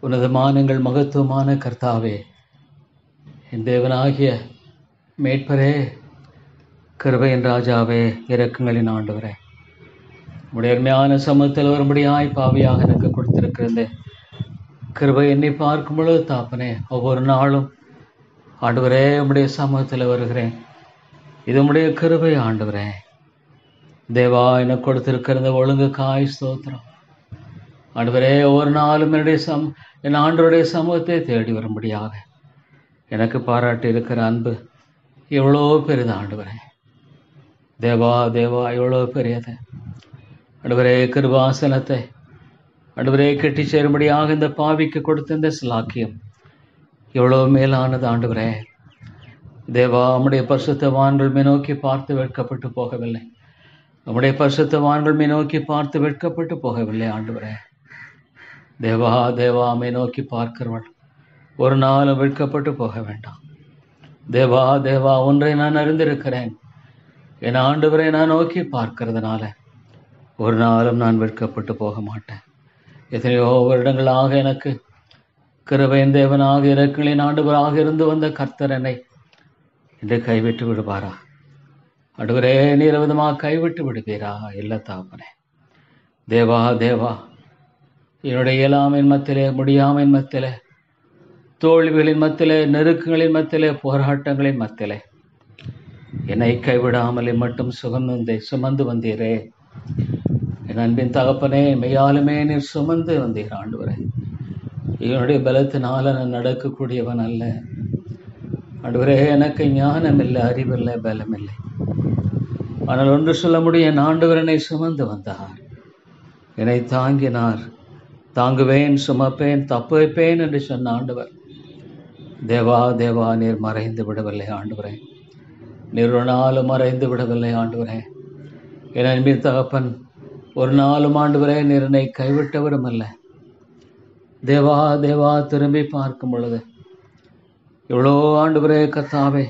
உன்னதமானங்கள் மகத்துவமான கர்த்தாவே என் தேவனாகிய மேட்பரே கிருபையின் ராஜாவே இரக்கங்களின் ஆண்டவரே உடைய அருமையான சமூகத்தில் வரும்படியாய் பாவியாக எனக்கு கொடுத்திருக்கிறது கிருபை என்னை பார்க்கும் பொழுது தாப்பனே ஒவ்வொரு நாளும் ஆண்டவரே உம்முடைய சமூகத்தில் வருகிறேன் இது உம்முடைய கிருபை ஆண்டவரே தேவா எனக்கு கொடுத்திருக்கிறது ஒழுங்கு காய் ஸ்தோத்திரம் ஆண்டவரே ஒவ்வொரு நாளும் என்னுடைய சம் என் ஆண்டவருடைய சமூகத்தை தேடி வரும்படியாக எனக்கு பாராட்டி இருக்கிற அன்பு எவ்வளோ பெரிது ஆண்டவரே தேவா தேவா எவ்வளோ பெரியது ஆண்டவரே கிருபாசனத்தை ஆண்டவரே கெட்டி சேரும்படியாக இந்த பாவிக்கு கொடுத்த இந்த சிலாக்கியம் எவ்வளோ மேலானது ஆண்டவரே தேவா நம்முடைய பரிசுத்தவான்கள் மே நோக்கி பார்த்து வெட்கப்பட்டு போகவில்லை நம்முடைய பரிசுத்தவான்கள் மே நோக்கி பார்த்து வெட்கப்பட்டு போகவில்லை ஆண்டவரே தேவா தேவா மே நோக்கி பார்க்கிறவள் ஒரு நாளும் வெட்கப்பட்டு போக வேண்டாம் தேவா தேவா ஒன்றை நான் அறிந்திருக்கிறேன் என் ஆண்டவரை நான் நோக்கி பார்க்கிறதுனால ஒரு நாளும் நான் வெட்கப்பட்டு போக மாட்டேன் எத்தனையோ வருடங்களாக எனக்கு கிருபையின் தேவனாக இறக்களின் ஆண்டவராக இருந்து வந்த கர்த்தர் என்னை இன்று கைவிட்டு விடுவாரா அடுவரே நீர் விதமாக கைவிட்டு விடுவீரா இல்லை தாப்பனே தேவா தேவா என்னுடைய இயலாமையின் மத்திலே முடியாமையின் மத்திலே தோல்விகளின் மத்திலே நெருக்கங்களின் மத்திலே போராட்டங்களின் மத்திலே என்னை கைவிடாமல் மட்டும் சுகந்து சுமந்து வந்தீரே என் அன்பின் தகப்பனே மெய்யாலுமே நீர் சுமந்து வந்தீர் ஆண்டவரே என்னுடைய பலத்தினால நான் நடக்கக்கூடியவன் அல்ல ஆண்டவரே எனக்கு ஞானம் இல்லை அறிவில்லை பலம் இல்லை ஆனால் ஒன்று சொல்ல முடியும் என் ஆண்டவர் என்னை சுமந்து வந்தார் என்னை தாங்கினார் தாங்குவேன் சுமப்பேன் தப்பு வைப்பேன் என்று சொன்ன ஆண்டவர் தேவா தேவா நீர் மறைந்து விடவில்லை ஆண்டவரே நீர் ஒரு நாளும் மறைந்து விடவில்லை ஆண்டவரே என் அன்பின் தகப்பன் ஒரு நாளும் ஆண்டவரே நீர் என்னை கைவிட்டவரும் அல்ல தேவா தேவா திரும்பி பார்க்கும் பொழுது எவ்வளோ ஆண்டவரே கத்தாவே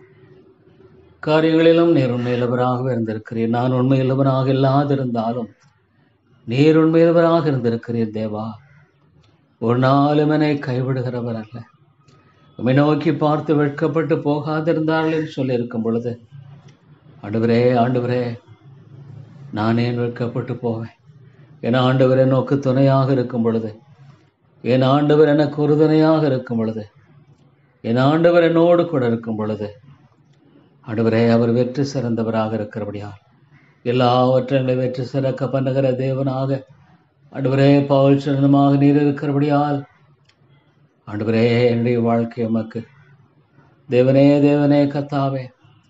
காரியங்களிலும் நீர் உண்மையிலவராக இருந்திருக்கிறீர் நான் உண்மையிலவராக இல்லாதிருந்தாலும் நீர் உண்மையிலவராக இருந்திருக்கிறீர் தேவா ஒரு நாளும் என்னை கைவிடுகிறவர் அல்ல உம்மை நோக்கி பார்த்து வெட்கப்பட்டு போகாதிருந்தார்கள் என்று சொல்லியிருக்கும் பொழுது ஆண்டவரே ஆண்டவரே நான் ஏன் வெட்கப்பட்டு போவேன் என் ஆண்டவர் நோக்கு துணையாக இருக்கும் பொழுது என் ஆண்டவர் எனக்கு உறுதுணையாக இருக்கும் பொழுது என் ஆண்டவர் என்னோடு கூட இருக்கும் பொழுது ஆண்டவரே அவர் வெற்றி சிறந்தவராக இருக்கிறபடியால் எல்லாவற்றையும் வெற்றி சிறக்க பண்ணுகிற தேவனாக ஆண்டவரே பவுல் சிறந்தமாக நீர் இருக்கிறபடியால் ஆண்டவரே என்னுடைய வாழ்க்கை உமக்கு தேவனே தேவனே கத்தாவே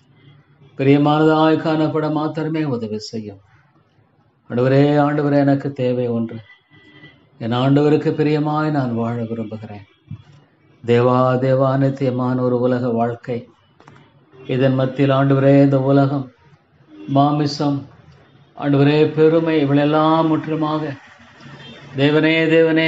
பிரியமானதாய் காணப்பட மாத்திரமே உதவி செய்யும் ஆண்டவரே ஆண்டவரே எனக்கு தேவை ஒன்று என் ஆண்டவருக்கு பிரியமாய் நான் வாழ விரும்புகிறேன் தேவா தேவா நித்தியமான ஒரு உலக வாழ்க்கை இதன் மத்தியில் ஆண்டவரே இந்த உலகம் மாமிசம் ஆண்டவரே பெருமை இவளெல்லாம் முற்றுமாக தேவனே தேவனே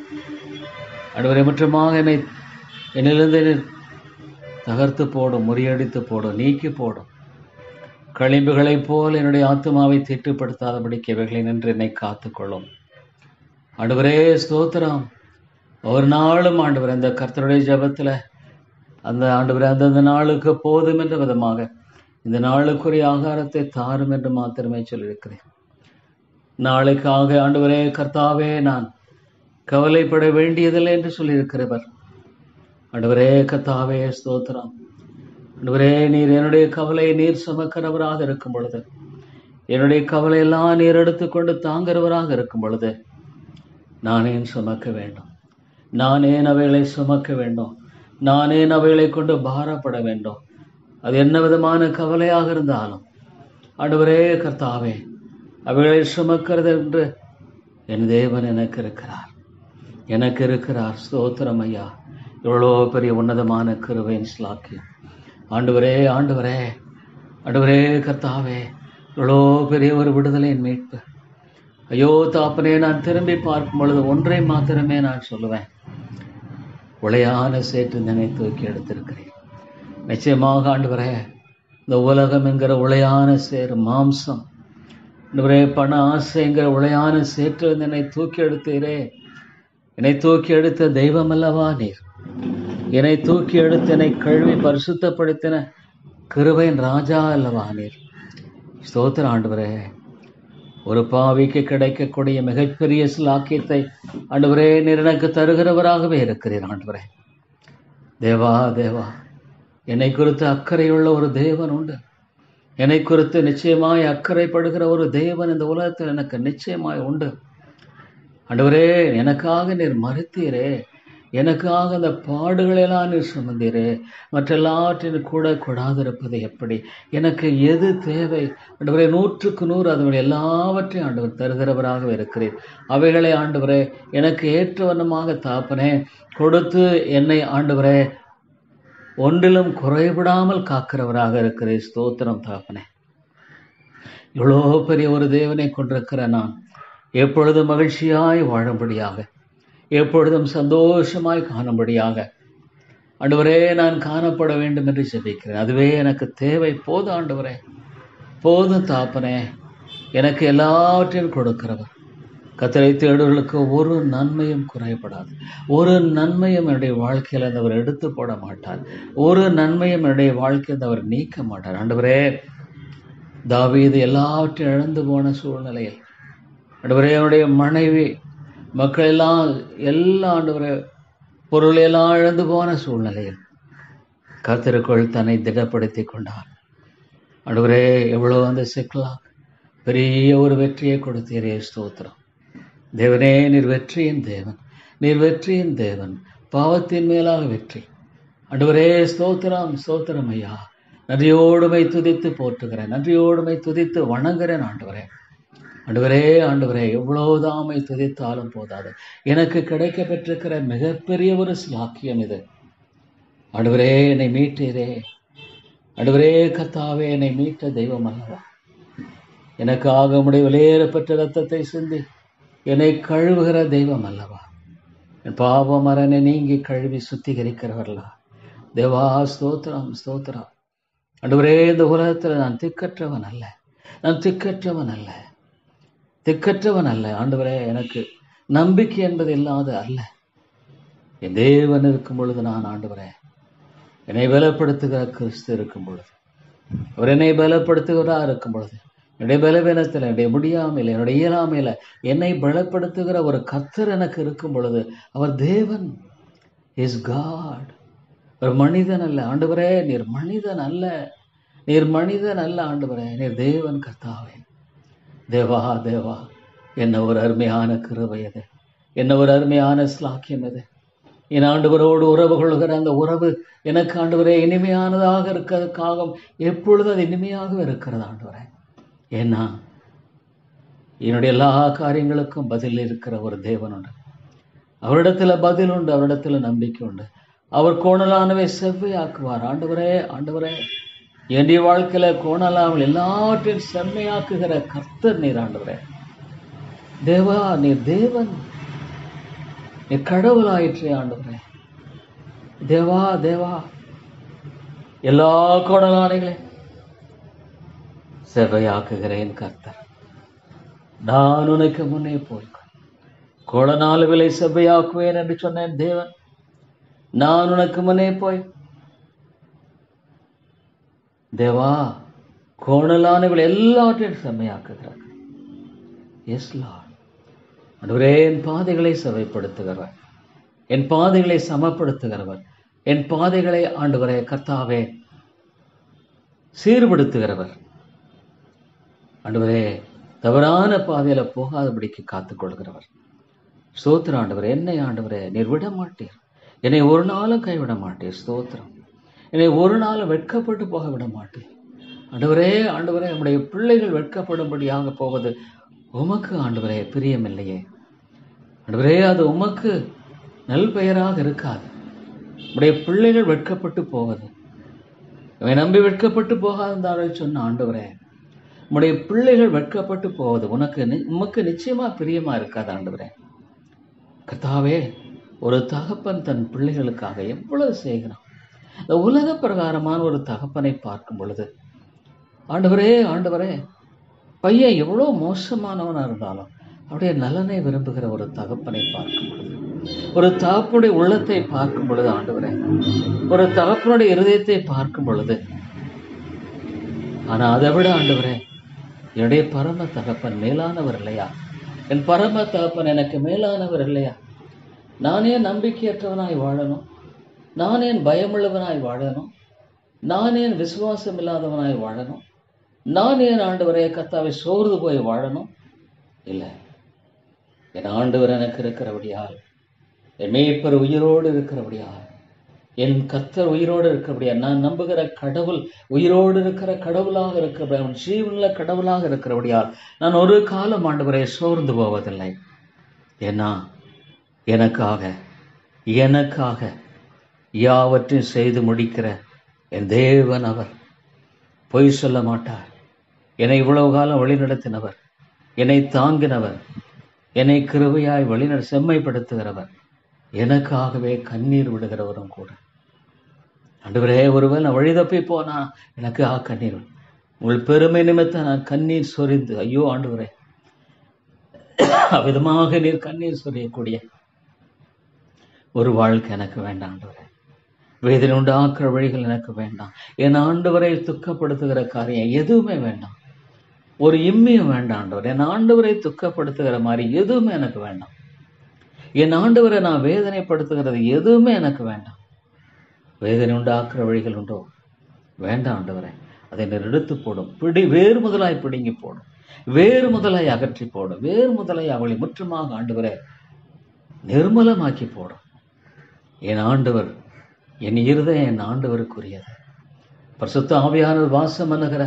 ஆண்டவரே முற்றுமாக என்னை என்னிலிருந்து நீர் தகர்த்து போடும் முறியடித்து போடும் நீக்கி போடும் களிம்புகளைப் போல் என்னுடைய ஆத்மாவை தீட்டுப்படுத்தாதபடிக்கு இவைகளை நின்று என்னை காத்துக்கொள்ளும் ஆண்டவரே ஸ்தோத்திரம் ஒரு நாளும் ஆண்டவர் அந்த கர்த்தருடைய ஜபத்தில் அந்த ஆண்டவர் அந்தந்த நாளுக்கு போதும் என்ற விதமாக இந்த நாளுக்குரிய ஆகாரத்தை தாரும் என்று மாத்திரமே சொல்லியிருக்கிறேன் நாளைக்காக ஆண்டவரே கர்த்தாவே நான் கவலைப்பட வேண்டியதில்லை என்று சொல்லியிருக்கிறவர் ஆண்டவரே கர்த்தாவே ஸ்தோத்திரம் ஆண்டவரே நீர் என்னுடைய கவலையை நீர் சுமக்கிறவராக இருக்கும் பொழுது என்னுடைய கவலையெல்லாம் நீர் எடுத்துக்கொண்டு தாங்கிறவராக இருக்கும் பொழுது நான் ஏன் சுமக்க வேண்டும் நான் ஏன் அவைகளை சுமக்க வேண்டும் நான் ஏன் அவைகளை கொண்டு பாரப்பட வேண்டும் அது என்ன விதமான கவலையாக இருந்தாலும் ஆண்டவரே கர்த்தாவே அவைகளை சுமக்கிறது என்று என் தேவன் எனக்கு இருக்கிறார் எனக்கு இருக்கிறார் ஸ்தோத்திரம் ஐயா எவ்வளோ பெரிய உன்னதமான கிருபையின் ஸ்லாக்கியம் ஆண்டவரே ஆண்டவரே ஆண்டவரே கர்த்தாவே எவ்வளோ பெரிய ஒரு விடுதலையின் மீட்பு ஐயோ தாப்பனே நான் திரும்பி பார்க்கும் பொழுது ஒன்றை மாத்திரமே நான் சொல்லுவேன் உளையான சேற்று நினை தூக்கி எடுத்திருக்கிறேன் நிச்சயமாக ஆண்டவரே இந்த உலகம் என்கிற உளையான சேர் மாம்சம் ஆண்டவரே பண ஆசைங்கிற உளையான சேற்று என்னை தூக்கி எடுத்தீரே என்னை தூக்கி எடுத்த தெய்வம் அல்லவா நீர் என்னை தூக்கி எடுத்து என்னை கழுவி பரிசுத்தப்படுத்தின கிருபையின் ராஜா அல்லவா நீர் ஸ்தோத்திர ஆண்டவரே ஒரு பாவிக்கு கிடைக்கக்கூடிய மிகப்பெரிய சிலாக்கியத்தை ஆண்டவரே நீர் எனக்கு தருகிறவராகவே இருக்கிறீர் ஆண்டவரே தேவா தேவா என்னை குறித்து அக்கறையுள்ள ஒரு தேவன் உண்டு என்னை குறித்து நிச்சயமாய் அக்கறைப்படுகிற ஒரு தேவன் இந்த உலகத்தில் எனக்கு நிச்சயமாய் உண்டு ஆண்டவரே எனக்காக நீர் மறுத்தீரே எனக்காக அந்த பாடுகளெல்லாம் நீர் சுமந்தீரே மற்றெல்லாற்றின் கூட கொடாதிருப்பது எப்படி எனக்கு எது தேவை ஆண்டவரே நூற்றுக்கு நூறு அதனுடைய எல்லாவற்றையும் ஆண்டவர் தருகிறவராக இருக்கிறீர் அவைகளை ஆண்டவரே எனக்கு ஏற்ற வண்ணமாக தாப்பனே கொடுத்து என்னை ஆண்டவரே ஒன்றிலும் குறைவிடாமல் காக்கிறவராக இருக்கிறீர் ஸ்தோத்திரம் தாப்பனே இவ்வளோ பெரிய ஒரு தேவனை கொண்டிருக்கிற நான் எப்பொழுதும் மகிழ்ச்சியாய் வாழும்படியாக எப்பொழுதும் சந்தோஷமாய் காணும்படியாக ஆண்டவரே நான் காணப்பட வேண்டும் என்று ஜெபிக்கிறேன் அதுவே எனக்கு தேவை போதும் ஆண்டவரே போதும் தாப்பனே எனக்கு எல்லாவற்றையும் கொடுக்கிறவர் கத்தரை தேடுகளுக்கு ஒரு நன்மையும் குறைபடாது ஒரு நன்மையும் என்னுடைய வாழ்க்கையில் அந்த அவர் எடுத்து போட மாட்டார் ஒரு நன்மையும் என்னுடைய வாழ்க்கையில் அவர் நீக்க மாட்டார் ஆண்டவரே தாவீது எல்லாவற்றையும் இழந்து போன சூழ்நிலையில் ஆண்டவரே என்னுடைய மனைவி மக்கள் எல்லாம் எல்லா ஆண்டவரே பொருள் எல்லாம் இழந்து போன சூழ்நிலையில் கர்த்தருக்குள் தன்னை திடப்படுத்தி கொண்டார் ஆண்டவரே எவ்வளோ அந்த சிக்கலாக பெரிய ஒரு வெற்றியை கொடுத்தீரே ஸ்தோத்திரம் தேவனே நீர் வெற்றியின் தேவன் நீர் வெற்றியின் தேவன் பாவத்தின் மேலாக வெற்றி ஆண்டவரே ஸ்தோத்திரம் ஸ்தோத்திரம் ஐயா நன்றியோடுமை துதித்து போற்றுகிறேன் நன்றியோடுமை துதித்து வணங்குகிறேன் ஆண்டவரே ஆண்டவரே ஆண்டவரே எவ்வளவுதாமை துதித்தாலும் போதாது எனக்கு கிடைக்க பெற்றிருக்கிற மிகப்பெரிய ஒரு சிலாக்கியம் இது ஆண்டவரே என்னை மீட்டீரே ஆண்டவரே கத்தாவே என்னை மீட்ட தெய்வம் அல்லவா எனக்காக உடைய விலையேறப்பட்ட ரத்தத்தை சிந்தி என்னை கழுவுகிற தெய்வம் அல்லவா என் பாவ மரனை நீங்கி கழுவி சுத்திகரிக்கிறவர்களா தேவா ஸ்தோத்திரம் ஸ்தோத்திரம் ஆண்டவரே இந்த உலகத்தில் நான் திக்கற்றவன் அல்ல நான் திக்கற்றவன் அல்ல திக்கற்றவன் அல்ல ஆண்டவரே எனக்கு நம்பிக்கை என்பது இல்லாத அல்ல என் தேவன் இருக்கும் பொழுது நான் ஆண்டவரே என்னை பலப்படுத்துகிற கிறிஸ்து இருக்கும் பொழுது அவர் என்னை பலப்படுத்துகிறா இருக்கும் பொழுது என்னுடைய பலவீனத்தில் என்னுடைய முடியாமையில் என்னுடைய இயலாமையில் என்னை பலப்படுத்துகிற ஒரு கர்த்தர் எனக்கு இருக்கும் பொழுது அவர் தேவன் இஸ் காட் ஒரு மனிதன் அல்ல ஆண்டவரே நீர் மனிதன் அல்ல நீர் மனிதன் அல்ல ஆண்டவரே நீர் தேவன் கர்த்தாவே தேவா தேவா என்ன ஒரு அருமையான கிருபை அது என்ன ஒரு அருமையான ஸ்லாக்கியம் அது என் ஆண்டவரோடு உறவு கொள்கிற அந்த உறவு எனக்கு ஆண்டவரே இனிமையானதாக இருக்கிறதுக்காக எப்பொழுதும் அது இனிமையாக இருக்கிறது ஆண்டவரே ஏன்னா என்னுடைய எல்லா காரியங்களுக்கும் பதில் இருக்கிற ஒரு தேவன் உண்டு அவரிடத்துல பதில் உண்டு அவரிடத்துல நம்பிக்கை உண்டு அவர் கோணலானவை செவ்வையாக்குவார் ஆண்டவரே ஆண்டவரே என்னுடைய வாழ்க்கையில கோணலாமல் எல்லாவற்றையும் செம்மையாக்குகிற கர்த்தர் நீர் ஆண்டவரே தேவா நீர் தேவன் நீர் கடவுளாயிற்றே ஆண்டவரே தேவா தேவா எல்லா கோணலானைகளையும் செவையாக்குகிறேன் கர்த்தர் நான் உனக்கு முன்னே போய் கோளநாள் விலை செவ்வையாக்குவேன் என்று சொன்னேன் தேவன் நான் உனக்கு முன்னே போய் தேவா கோணலானவள் எல்லாவற்றையும் செம்மையாக்குகிறார் எஸ் லார்ட் ஆண்டவரே என் பாதைகளை செவைப்படுத்துகிறவர் என் பாதைகளை சமப்படுத்துகிறவர் என் பாதைகளை ஆண்டவரே கர்த்தாவே சீர்படுத்துகிறவர் ஆண்டவரே தவறான பாதையில போகாதபடிக்கு காத்துக் கொள்கிறவர் ஸ்தோத்திரம் ஆண்டவர் என்னை ஆண்டவரே நீர் விட மாட்டீர் என்னை ஒரு நாளும் கைவிட மாட்டீர் ஸ்தோத்திரம் என்னை ஒரு நாளும் வெட்கப்பட்டு போக விட மாட்டீர் ஆண்டவரே ஆண்டவரே நம்முடைய பிள்ளைகள் வெட்கப்படும்படியாக போவது உமக்கு ஆண்டவரே பிரியமில்லையே ஆண்டவரே அது உமக்கு நல் பெயராக இருக்காது நம்முடைய பிள்ளைகள் வெட்கப்பட்டு போவது இவை நம்பி வெட்கப்பட்டு போகாதார்கள் சொன்ன ஆண்டவரே உம்முடைய பிள்ளைகள் வெட்கப்பட்டு போவது உனக்கு நி- உமக்கு நிச்சயமா பிரியமா இருக்காது ஆண்டவரே கர்த்தாவே ஒரு தகப்பன் தன் பிள்ளைகளுக்காக எவ்வளவு செய்கிறான் இந்த உலக பிரகாரமான ஒரு தகப்பனை பார்க்கும் பொழுது ஆண்டவரே ஆண்டவரே பையன் எவ்வளோ மோசமானவனா இருந்தாலும் அவருடைய நலனை விரும்புகிற ஒரு தகப்பனை பார்க்கும் பொழுது ஒரு தகப்பனுடைய உள்ளத்தை பார்க்கும் பொழுது ஆண்டவரே ஒரு தகப்பனுடைய இருதயத்தை பார்க்கும் பொழுது ஆனா அதை விட ஆண்டவரே என்னுடைய பரம தகப்பன் மேலானவர் இல்லையா என் பரம தகப்பன் எனக்கு மேலானவர் இல்லையா நானே நம்பிக்கையற்றவனாய் வாழணும் நானே பயமுள்ளவனாய் வாழணும் நான் ஏன் விசுவாசம் இல்லாதவனாய் வாழணும் நான் ஏன் ஆண்டவரே கத்தாவை சோர்ந்து போய் வாழணும் இல்லை என் ஆண்டவர் எனக்கு இருக்கிறபடியால் என் மேய்ப்பர் உயிரோடு இருக்கிறபடியால் என் கர்த்தர் உயிரோடு இருக்கிறபடியால் நான் நம்புகிற கடவுள் உயிரோடு இருக்கிற கடவுளாக இருக்கிறபடியால் அவன் ஜீவனுள்ள கடவுளாக இருக்கிறபடியால் நான் ஒரு காலம் ஆண்டவரை சோர்ந்து போவதில்லை ஏன்னா எனக்காக எனக்காக யாவற்றையும் செய்து முடிக்கிற என் தேவன் அவர் பொய் சொல்ல மாட்டார் என்னை இவ்வளவு காலம் வழிநடத்தினவர் என்னை தாங்கினவர் என்னை கிருபையாய் வழிநட செம்மைப்படுத்துகிறவர் எனக்காகவே கண்ணீர் விடுகிறவரும் கூட ஆண்டவரே ஒருவேளை நான் வழி தப்பி போனா எனக்கு ஆ கண்ணீர் விடு. உங்கள் பெருமை நிமித்தம் நான் கண்ணீர் சொரிந்து ஐயோ ஆண்டவரே அவ்விதமாக நீர் கண்ணீர் சொரியக்கூடிய ஒரு வாழ்க்கை எனக்கு வேண்டாம் ஆண்டவரே வேதனை உண்டாக்குற வழிகள் எனக்கு வேண்டாம் என் ஆண்டவரை துக்கப்படுத்துகிற காரியம் எதுவுமே வேண்டாம் ஒரு இம்மியும் வேண்டாம் ஆண்டவர் என் ஆண்டவரை துக்கப்படுத்துகிற மாதிரி எதுவுமே எனக்கு வேண்டாம் என் ஆண்டவரை நான் வேதனைப்படுத்துகிறது எதுவுமே எனக்கு வேண்டாம் வேதனை உண்டாக்குற வழிகள் உண்டோ வேண்டாம் ஆண்டவரே அதை நீர் எடுத்து போடும் பிடி வேறு முதலாய் பிடுங்கி போடும் வேறு முதலாய் அகற்றி போடும் வேறு முதலாய் அவளை முற்றுமாக ஆண்டவரை நிர்மலமாக்கி போடும் என் ஆண்டவர் என் இருதயம் என் ஆண்டவருக்குரியது பரிசுத்த ஆவியானவர் வாசம் பண்ணுகிற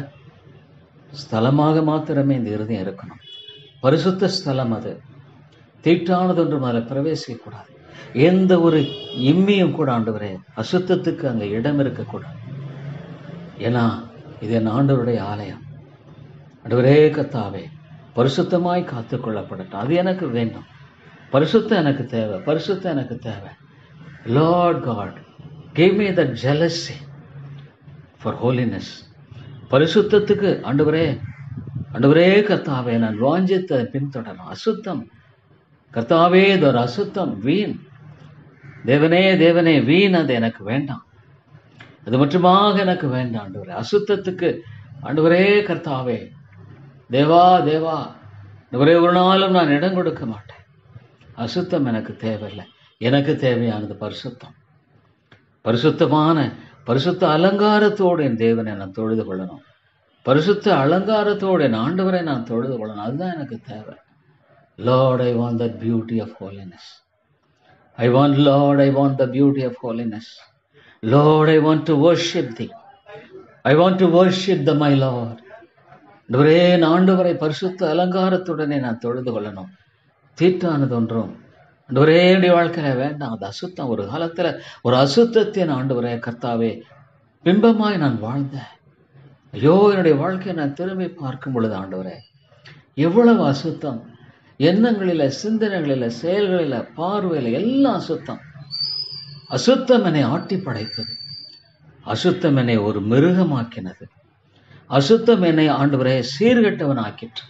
ஸ்தலமாக மாத்திரமே இந்த இருதயம் இருக்கணும் பரிசுத்த ஸ்தலம் அது தீட்டானது ஒன்றும் அதில் பிரவேசிக்கக்கூடாது எந்த ஒரு இம்மியும் கூட ஆண்டவரே அசுத்தத்துக்கு அங்கே இடம் இருக்கக்கூடாது ஏன்னா இது என் ஆண்டவருடைய ஆலயம் ஆண்டவரே கத்தாவே பரிசுத்தமாய் காத்துக்கொள்ளப்படட்டும் அது எனக்கு வேண்டும் பரிசுத்தம் எனக்கு தேவை பரிசுத்தம் எனக்கு தேவை Lord God give me the jealousy for holiness பரிசுத்தத்துக்கு ஆண்டவரே ஆண்டவரே கர்த்தாவே நான் வாஞ்சித்த பின்தொடரணும் அசுத்தம் கர்த்தாவே இது ஒரு அசுத்தம் வீண் தேவனே தேவனே வீண் அது எனக்கு வேண்டாம் அது மட்டுமாக எனக்கு வேண்டாம் ஆண்டவரே அசுத்தத்துக்கு ஆண்டவரே கர்த்தாவே தேவா தேவா ஆண்டவரே ஒரு நாளும் நான் இடம் கொடுக்க மாட்டேன் அசுத்தம் எனக்கு தேவையில்லை எனக்கு தேவையானது பரிசுத்தம் பரிசுத்தமான பரிசுத்த அலங்காரத்தோடு என் தேவனை நான் தொழுது கொள்ளணும் பரிசுத்த அலங்காரத்தோடு என் ஆண்டவரை நான் தொழுது கொள்ளணும் அதுதான் எனக்கு தேவை Lord I want that beauty of holiness I want Lord I want the beauty of holiness Lord I want to worship the I want to worship the my Lord ஆண்டவரே என் ஆண்டவரை பரிசுத்த அலங்காரத்துடனே நான் தொழுது கொள்ளணும் தீட்டானது ஒன்றும் ஆண்டவரே என்னுடைய வாழ்க்கையில வேண்டாம் அது அசுத்தம் ஒரு காலத்துல ஒரு அசுத்தத்தை நான் ஆண்டவரே கர்த்தாவே பிம்பமாய் நான் வாழ்ந்தேன் ஐயோ என்னுடைய வாழ்க்கையை நான் திரும்பி பார்க்கும் பொழுது ஆண்டவரே எவ்வளவு அசுத்தம் எண்ணங்களில சிந்தனைகளில செயல்களில பார்வையில எல்லாம் அசுத்தம் அசுத்தம் என்னை ஆட்டி படைத்தது அசுத்தம் என்னை ஒரு மிருகமாக்கினது அசுத்தம் என்னை ஆண்டவரே சீர்கெட்டவன் ஆக்கிற்று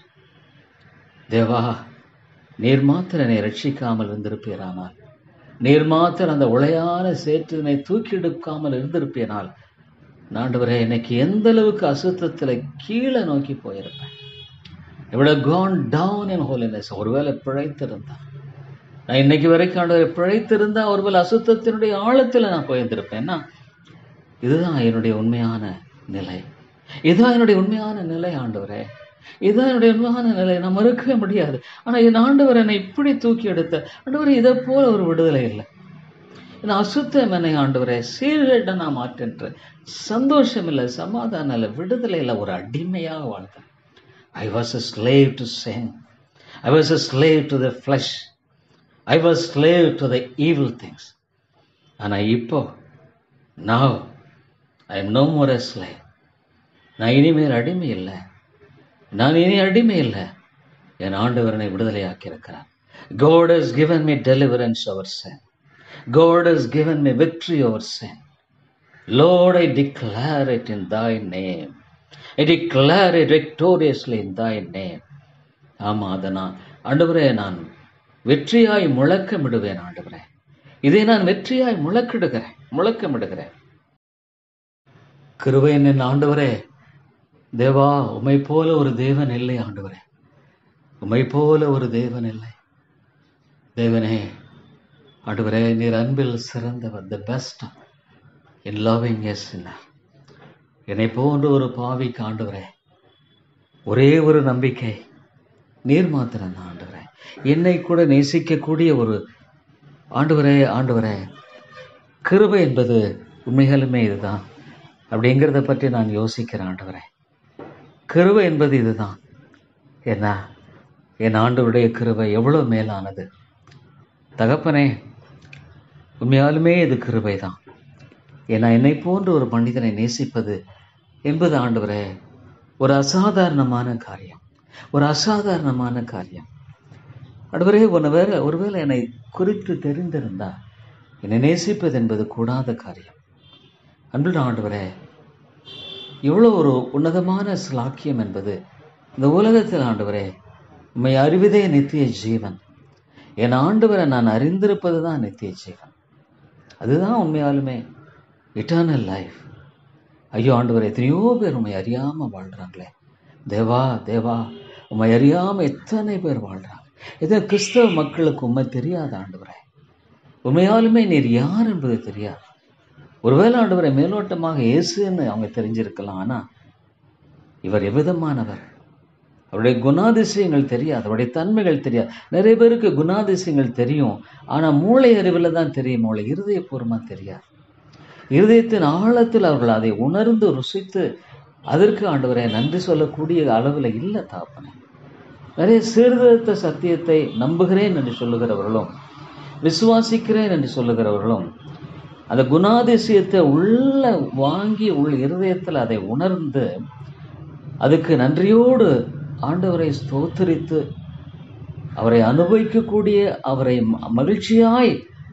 தேவா நீர் மாத்திர என்னை ரட்சிக்காமல் இருந்திருப்பீரானால் நீர் மாத்திர அந்த உளையான சேற்றினை தூக்கி எடுக்காமல் இருந்திருப்பேனால் ஆண்டவரே எனக்கு எந்த அளவுக்கு அசுத்தத்துல கீழே நோக்கி போயிருப்பேன் இவ்வளவு கான் டவுன் இன் ஹோலினஸ் ஒருவேளை பிழைத்திருந்தா நான் இன்னைக்கு வரைக்கும் ஆண்டவரை பிழைத்திருந்தா ஒருவேளை அசுத்தத்தினுடைய ஆழத்துல நான் போயிருந்திருப்பேன்னா இதுதான் என்னுடைய உண்மையான நிலை இதுதான் என்னுடைய உண்மையான நிலை ஆண்டவரே இதுதான் என்னுடைய உண்மையான நிலை நான் மறுக்கவே முடியாது ஆனா என் ஆண்டவர் என்னை இப்படி தூக்கி எடுத்த ஆண்டவர் இதை போல ஒரு விடுதலை இல்லை இந்த அசுத்தம் என்னை ஆண்டவரே சீர்கேட்ட நான் மாற்றேன் சந்தோஷம் இல்லை சமாதானம் இல்லை விடுதலை இல்லை ஒரு அடிமையாக வாழ்ந்தேன் I was a slave to sin I was a slave to the flesh I was slave to the evil things ஆனா இப்போ now I am no more a slave நான் இனிமேல் அடிமை இல்லை நான் இனி அடிமை இல்லை என் ஆண்டவர் என்னை விடுதலையாக்கி இருக்கிறார் God has given me deliverance over sin. God has given me victory over sin. Lord, I declare it in thy name. I declare it victoriously in thy name. ஆமா அதை நான் ஆண்டவரே நான் வெற்றியாய் முழக்கமிடுவேன் ஆண்டவரே இதை நான் வெற்றியாய் முழக்கிடுகிறேன் முழக்கமிடுகிறேன் கிருபையின் என் ஆண்டவரே தேவா உமை போல ஒரு தேவன் இல்லை ஆண்டவரே உமை போல ஒரு தேவன் இல்லை தேவனே ஆண்டவரே நீர் அன்பில் சிறந்தவர் the best in loving as என்னை போன்ற ஒரு பாவிக்கு ஆண்டவரே ஒரே ஒரு நம்பிக்கை நீர் மாத்திரம் தான் ஆண்டவரே என்னை கூட நேசிக்கக்கூடிய ஒரு ஆண்டவரே ஆண்டவரே கிருபை என்பது உண்மைகளுமே இதுதான் அப்படிங்கிறத பற்றி நான் யோசிக்கிறேன் ஆண்டவரே கிருபை என்பது இதுதான் என்ன என் ஆண்டவருடைய கிருபை எவ்வளோ மேலானது தகப்பனே உண்மையாலுமே இது கிருபை தான் ஏன்னா என்னை போன்ற ஒரு மனிதனை நேசிப்பது என்பது ஆண்டவரே ஒரு அசாதாரணமான காரியம் ஒரு அசாதாரணமான காரியம் ஆண்டவரே ஒன்று வேற ஒருவேளை என்னை குறித்து தெரிந்திருந்தா என்னை நேசிப்பது என்பது கூடாத காரியம் அன்புள்ள ஆண்டவரே இவ்வளோ ஒரு உன்னதமான ஸ்லாக்கியம் என்பது இந்த உலகத்தில் ஆண்டவரே உண்மை அறிவதே நித்திய ஜீவன் என் ஆண்டவரை நான் அறிந்திருப்பது தான் நித்திய ஜீவன் அதுதான் உண்மையாலுமே இட்டர்னல் லைஃப் ஐயோ ஆண்டவரே எத்தனையோ பேர் உண்மை அறியாமல் வாழ்கிறாங்களே தேவா தேவா உண்மை அறியாமல் எத்தனை பேர் வாழ்கிறாங்க எத்தனை கிறிஸ்தவ மக்களுக்கு உண்மை தெரியாத ஆண்டவரே உண்மையாலுமே நீர் யார் என்பது தெரியாது ஒருவேளை ஆண்டவரை மேலோட்டமாக இயேசுன்னு அவங்க தெரிஞ்சிருக்கலாம் ஆனால் இவர் எவ்விதமானவர் அவருடைய குணாதிசயங்கள் தெரியாது அவருடைய தன்மைகள் தெரியாது நிறைய பேருக்கு குணாதிசயங்கள் தெரியும் ஆனால் மூளை அறிவில் தான் தெரியும் மூளை இருதயபூர்வமாக தெரியாது இருதயத்தின் ஆழத்தில் அவர்கள் அதை உணர்ந்து ருசித்து அதற்கு ஆண்டவரை நன்றி சொல்லக்கூடிய அளவில் இல்லை தாப்பனே நிறைய சீர்திருத்த சத்தியத்தை நம்புகிறேன் என்று சொல்லுகிறவர்களும் விசுவாசிக்கிறேன் என்று சொல்லுகிறவர்களும் அந்த குணாதிசயத்தை உள்ள வாங்கி உள் இருதயத்தில் அதை உணர்ந்து அதுக்கு நன்றியோடு ஆண்டவரை ஸ்தோத்தரித்து அவரை அனுபவிக்கக்கூடிய அவரை ம- மகிழ்ச்சியாய்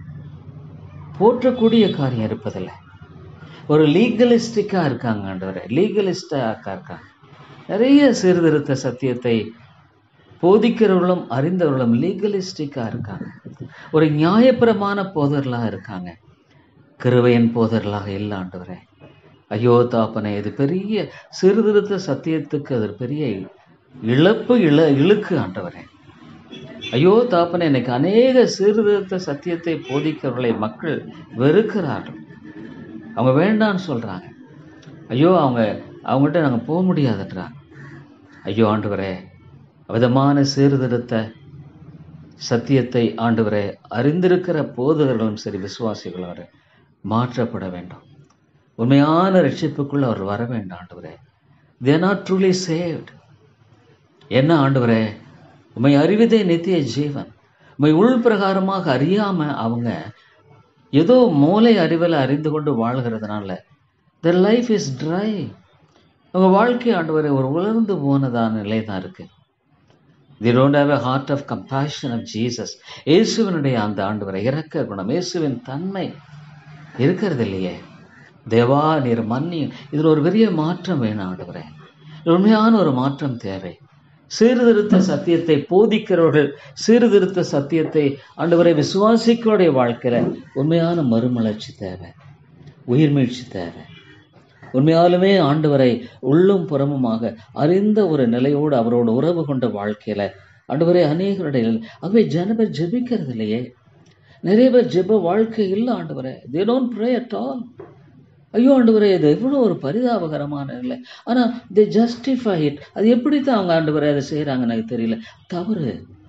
போற்றக்கூடிய காரியம் இருப்பதில்லை ஒரு லீகலிஸ்டிக்காக இருக்காங்க ஆண்டவரை லீகலிஸ்டாக இருக்காங்க நிறைய சீர்திருத்த சத்தியத்தை போதிக்கிறவர்களும் அறிந்தவர்களும் லீகலிஸ்டிக்காக இருக்காங்க ஒரு நியாயப்பிரமான போதர்களாக இருக்காங்க கிருவையன் போதர்களாக இல்லை ஆண்டவரே ஐயோ தாப்பனே இது பெரிய சீர்திருத்த சத்தியத்துக்கு அது ஒரு பெரிய இழப்பு இழ இழுக்கு ஆண்டவரே ஐயோ தாப்பனே இன்னைக்கு அநேக சீர்திருத்த சத்தியத்தை போதிக்கிறவர்களை மக்கள் வெறுக்கிறார்கள் அவங்க வேண்டான்னு சொல்றாங்க ஐயோ அவங்க அவங்ககிட்ட நாங்கள் போக முடியாதுன்றாங்க ஐயோ ஆண்டவரே விதமான சீர்திருத்த சத்தியத்தை ஆண்டவரே அறிந்திருக்கிற போதகர்களும் சரி விசுவாசிகளும் வரை மாற்றப்பட வேண்டும் உண்மையான ரட்சிப்புக்குள் அவர் வர வேண்டும் ஆண்டவரே தே நாட் ட்ரூலி சேவ்ட் என்ன ஆண்டவரே உண்மை அறிவதே நித்திய ஜீவன் உண்மை உள் பிரகாரமாக அறியாம அவங்க ஏதோ மூளை அறிவில் அறிந்து கொண்டு வாழ்கிறதுனால த லைஃப் இஸ் ட்ரை அவங்க வாழ்க்கை ஆண்டவரை ஒரு உலர்ந்து போனதான நிலை தான் இருக்கு they don't have a heart of compassion of Jesus இயேசுவினுடைய அந்த ஆண்டவரை இறக்க குணம் இயேசுவின் தன்மை இருக்கிறது இல்லையே தேவா நீர் மன்னி இதில் ஒரு பெரிய மாற்றம் வேணும் ஆண்டவரே உண்மையான ஒரு மாற்றம் தேவை சீர்திருத்த சத்தியத்தை போதிக்கிறவர்கள் சீர்திருத்த சத்தியத்தை ஆண்டவரை விசுவாசிக்கிறோடைய வாழ்க்கையில உண்மையான மறுமலர்ச்சி தேவை உயிர்மீழ்ச்சி தேவை உண்மையாலுமே ஆண்டவரை உள்ளும் புறமுமாக அறிந்த ஒரு நிலையோடு அவரோடு உறவு கொண்ட வாழ்க்கையில ஆண்டவரை அநேகருடைய ஆகவே ஜனபர் ஜெபிக்கிறது இல்லையே நிறைய பேர் ஜெப வாழ்க்கை இல்லை ஆண்டவரே they don't pray at all ஐயோ ஆண்டவரே இது எவ்வளோ ஒரு பரிதாபகரமான நிலை ஆனால் தே ஜஸ்டிஃபை இட் அது எப்படி தான் அவங்க ஆண்டவரே அதை செய்கிறாங்கன்னு எனக்கு தெரியல தவறு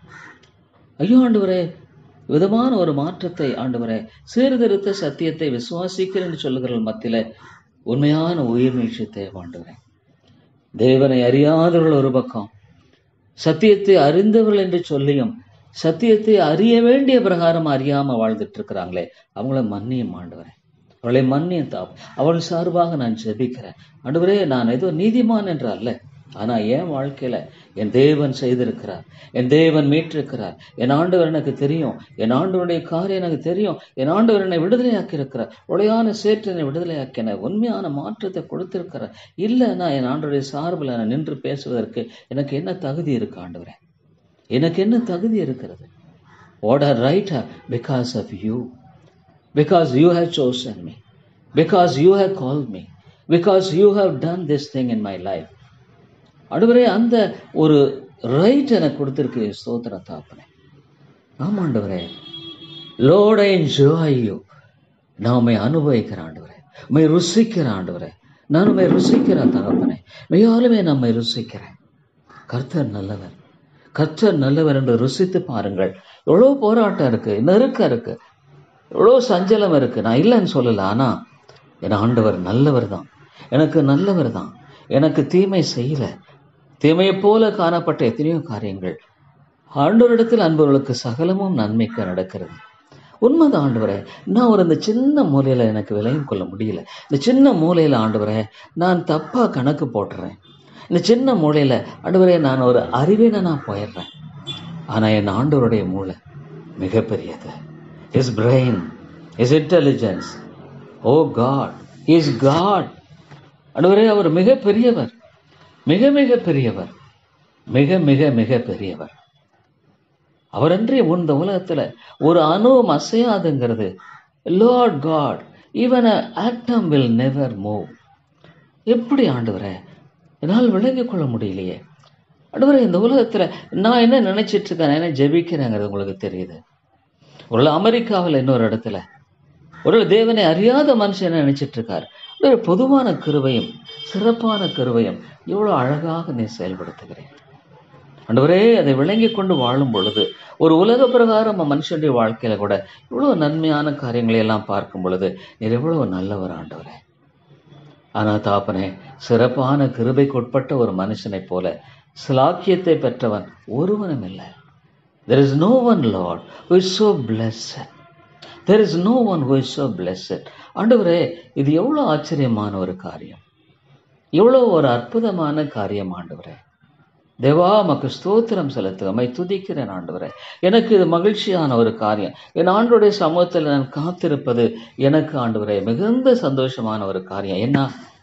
ஐயோ ஆண்டவரே விதமான ஒரு மாற்றத்தை ஆண்டவரே சீர்திருத்த சத்தியத்தை விசுவாசிக்கிறேன்னு சொல்லுகிற மத்தியில உண்மையான உயிர்மீழ்ச்சி தேவை ஆண்டவரே தேவனை அறியாதவர்கள் ஒரு பக்கம் சத்தியத்தை அறிந்தவர்கள் என்று சொல்லியும் சத்தியத்தை அறிய வேண்டிய பிரகாரம் அறியாம வாழ்ந்துட்டு இருக்கிறாங்களே அவங்கள மன்னியும் ஆண்டவரே அவளை மன்னியும் தாப் அவள் சார்பாக நான் ஜெபிக்கிறேன் ஆண்டவரே நான் ஏதோ நீதிமான் என்று அல்ல ஆனா என் வாழ்க்கையில என் தேவன் செய்திருக்கிறார் என் தேவன் மீட்டிருக்கிறார் என் ஆண்டவர் எனக்கு தெரியும் என் ஆண்டவருடைய காரியம் எனக்கு தெரியும் என் ஆண்டவர் என்னை விடுதலையாக்கி இருக்கிறார் உடையான சேற்று என்னை விடுதலையாக்கின உண்மையான மாற்றத்தை கொடுத்திருக்கிறார் இல்லைன்னா என் ஆண்டவருடைய சார்பில் நான் நின்று பேசுவதற்கு எனக்கு என்ன தகுதி இருக்கு ஆண்டவரே எனக்கு என்ன தகுதி இருக்கிறது What a writer because of you. Because you have chosen me. Because you have called me. Because you have done this thing in my life. அடுவரே அந்த ஒரு ரைட் எனக்கு கொடுத்துருக்கு ஸ்தோத்திர தாப்பனே ஆமாண்டவரே லோட் ஐ என்ஜாய் யூ நான் உண்மை அனுபவிக்கிற ஆண்டவரே உண்மை ருசிக்கிற ஆண்டவரே நான் உண்மை ருசிக்கிற தகப்பனே மெய்யாலுமே நம்மை ருசிக்கிறேன் கர்த்தர் நல்லவர் கர்த்தர் நல்லவர் என்று ருசித்து பாருங்கள் எவ்வளோ போராட்டம் இருக்கு நெருக்கம் இருக்கு எவ்வளோ சஞ்சலம் இருக்கு நான் இல்லைன்னு சொல்லல ஆனா என் ஆண்டவர் நல்லவர் தான் எனக்கு நல்லவர் தான் எனக்கு தீமை செய்யல தீமையைப் போல காணப்பட்ட எத்தனையோ காரியங்கள் ஆண்டவரிடத்தில் அன்பவர்களுக்கு சகலமும் நன்மைக்கு நடக்கிறது உண்மைதான் ஆண்டவரே நான் ஒரு இந்த சின்ன மூலையில எனக்கு விலையும் கொள்ள முடியல இந்த சின்ன மூலையில ஆண்டவரே நான் தப்பா கணக்கு போட்டுறேன் இந்த சின்ன மூலையில ஆண்டவரே நான் ஒரு அறிவீனனா போயிடுறேன் ஆனா என் ஆண்டவருடைய மூளை மிகப்பெரியது his brain is intelligence O God is God ஆண்டவரே அவர் மிக பெரியவர் மிக மிக பெரியவர் மிக மிக மிக பெரியவர் அவரன்றி இந்த உலகத்துல ஒரு அணுவும் அசையாதுங்கிறது Lord God even atom will never move எப்படி ஆண்டவரே என்னால் விளங்கிக் கொள்ள முடியலையே ஆண்டவரே இந்த உலகத்துல நான் என்ன நினைச்சிட்டு இருக்கேன் நான் என்ன ஜெபிக்கிறேங்கிறது உங்களுக்கு தெரியுது ஒரு அமெரிக்காவில் இன்னொரு இடத்துல ஒரு தேவனை அறியாத மனுஷன் என்ன நினைச்சிட்டு இருக்கார் ஒரு பொதுவான கிருபையும் சிறப்பான கிருபையும் எவ்வளவு அழகாக நீ செயல்படுத்துகிறேன் ஆண்டவரே அதை விளங்கி கொண்டு வாழும் பொழுது ஒரு உலக பிரகாரம் மனுஷனுடைய வாழ்க்கையில கூட இவ்வளவு நன்மையான காரியங்களை எல்லாம் பார்க்கும் பொழுது நீர் எவ்வளவு நல்லவர் ஆண்டவரே ஆனா தாப்பனே சிறப்பான கிருபைக்கு உட்பட்ட ஒரு மனுஷனைப் போல சிலாக்கியத்தை பெற்றவன் ஒருவனும் இல்லை There is no one, Lord, who is so blessed. There is no one who is so blessed. ஆண்டவரே இது எவ்வளோ ஆச்சரியமான ஒரு காரியம் எவ்வளோ ஒரு அற்புதமான காரியம் ஆண்டவரே தேவா மக்கு ஸ்தோத்திரம் செலுத்து அம்மை துதிக்கிறேன் ஆண்டவரே எனக்கு இது மகிழ்ச்சியான ஒரு காரியம் என் ஆண்டோடைய சமூகத்தில் நான் காத்திருப்பது எனக்கு ஆண்டவரே மிகுந்த சந்தோஷமான ஒரு காரியம் என்ன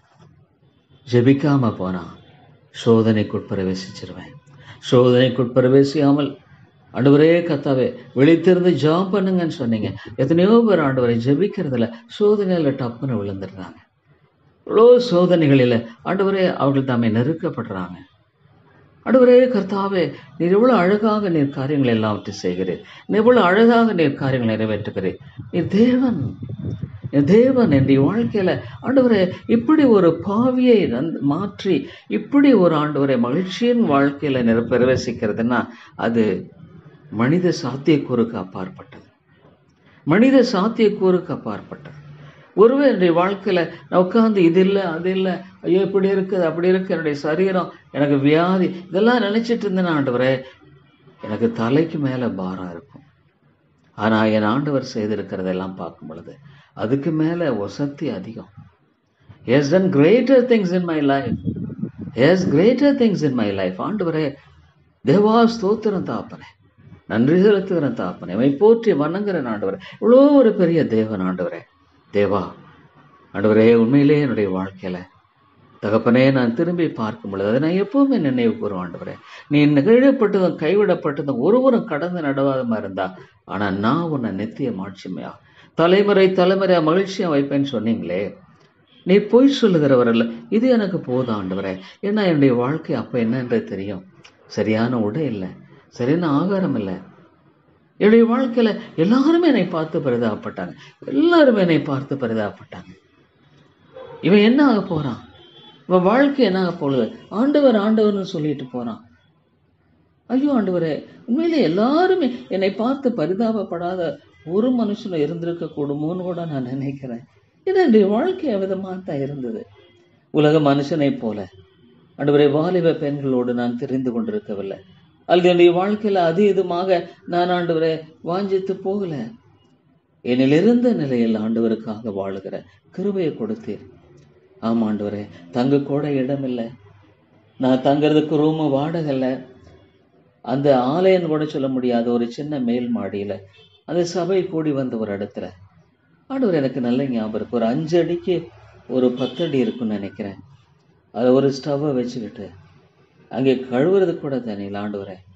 ஜெபிக்காம போனா சோதனைக்குட் பிரவேசிச்சிருவேன் சோதனைக்குட் பிரவேசியாமல் ஆண்டவரே கத்தாவே விழித்திருந்து ஜாம் பண்ணுங்கன்னு சொன்னீங்க எத்தனையோ பேர் ஆண்டவரை ஜெபிக்கிறதுல சோதனையில டப்புன்னு விழுந்துடுறாங்க இவ்வளோ சோதனைகளில் ஆண்டவரே அவர்கள் தம்மை நெருக்கப்படுறாங்க ஆண்டவரே கர்த்தாவே நீர் எவ்வளவு அழகாக நீர் காரியங்களை எல்லாவற்றை செய்கிறீர் நீர் எவ்வளவு அழகாக நீர் காரியங்களை நிறைவேற்றுகிறீர் நீர் தேவன் என் தேவன் என் வாழ்க்கையில ஆண்டவரே இப்படி ஒரு பாவியை நன்- மாற்றி இப்படி ஒரு ஆண்டவரை மகிழ்ச்சியின் வாழ்க்கையில நிற பிரவேசிக்கிறதுன்னா அது மனித சாத்தியக்கூறுக்கு அப்பாற்பட்டது மனித சாத்தியக்கூறுக்கு அப்பாற்பட்டது ஒருவர் என்னுடைய வாழ்க்கையில நான் உட்கார்ந்து இது இல்லை அது இல்லை ஐயோ இப்படி இருக்குது அப்படி இருக்கு என்னுடைய சரீரம் எனக்கு வியாதி இதெல்லாம் நினைச்சிட்டு இருந்தேன் ஆண்டவரே எனக்கு தலைக்கு மேல பாரம் இருக்கும் ஆனா என் ஆண்டவர் செய்திருக்கிறதெல்லாம் பார்க்கும் பொழுது அதுக்கு மேல வசதி அதிகம் has done greater things in my life has greater things in my life ஆண்டவரே தேவா ஸ்தோத்திரம் தாப்பனே நன்றி செலுத்துகிறேன் தாப்பனே இவை போற்றி வணங்குறேன் ஆண்டவரே இவ்வளோ ஒரு பெரிய தேவன் ஆண்டவரே தேவா ஆண்டவரே உண்மையிலே என்னுடைய வாழ்க்கையில தகப்பனே நான் திரும்பி பார்க்கும் பொழுது அதை நான் எப்பவுமே நினைவு கூறும் ஆண்டவரே நீ நிகழப்பட்டதும் கைவிடப்பட்டதும் ஒருவரும் கடந்து நடவாதமா இருந்தா ஆனா நான் உன்னை நித்திய மாட்சிமையா தலைமுறை தலைமுறையா மகிழ்ச்சியா வைப்பேன்னு சொன்னீங்களே நீ பொய் சொல்லுகிறவர் அல்ல இது எனக்கு போதும் ஆண்டவரே ஏன்னா என்னுடைய வாழ்க்கை அப்ப என்னன்றது தெரியும் சரியான உடை இல்லை சரியான ஆகாரம் இல்லை என்னுடைய வாழ்க்கையில எல்லாருமே என்னை பார்த்து பரிதாபப்பட்டாங்க எல்லாருமே என்னை பார்த்து பரிதாபப்பட்டாங்க இவன் என்ன ஆக போறான் இவன் வாழ்க்கை என்ன ஆக போகுது ஆண்டவர் ஆண்டவர்னு சொல்லிட்டு போறான் ஐயோ ஆண்டவரே உண்மையிலே எல்லாருமே என்னை பார்த்து பரிதாபப்படாத ஒரு மனுஷனும் இருந்திருக்க கூடுமோன்னு கூட நான் நினைக்கிறேன் ஏன்னா என்னுடைய வாழ்க்கை விதமாக தான் இருந்தது உலக மனுஷனைப் போல ஆண்டவரே வாலிப பெண்களோடு நான் தெரிந்து கொண்டிருக்கவில்லை அல்லது என்னுடைய வாழ்க்கையில அது இதுமாக நான் ஆண்டவரே வாஞ்சித்து போகல என்னில் இருந்த நிலையில் ஆண்டவருக்காக வாழுகிற கிருபையை கொடுத்தீர் ஆமா ஆண்டவரே தங்க கூட இடமில்லை நான் தங்கறதுக்கு ரூமு வாடகை இல்லை அந்த ஆலயம் கூட சொல்ல முடியாத ஒரு சின்ன மேல் மாடியில அந்த சபை கூடி வந்த ஒரு இடத்துல ஆண்டவர் எனக்கு நல்ல ஞாபகம் இருக்கு ஒரு அஞ்சு அடிக்கு ஒரு பத்து அடி இருக்குன்னு நினைக்கிறேன் அது ஒரு ஸ்டவ்வை வச்சுக்கிட்டு அங்கே கழுவுறது கூட தண்ணியில் ஆண்டவரே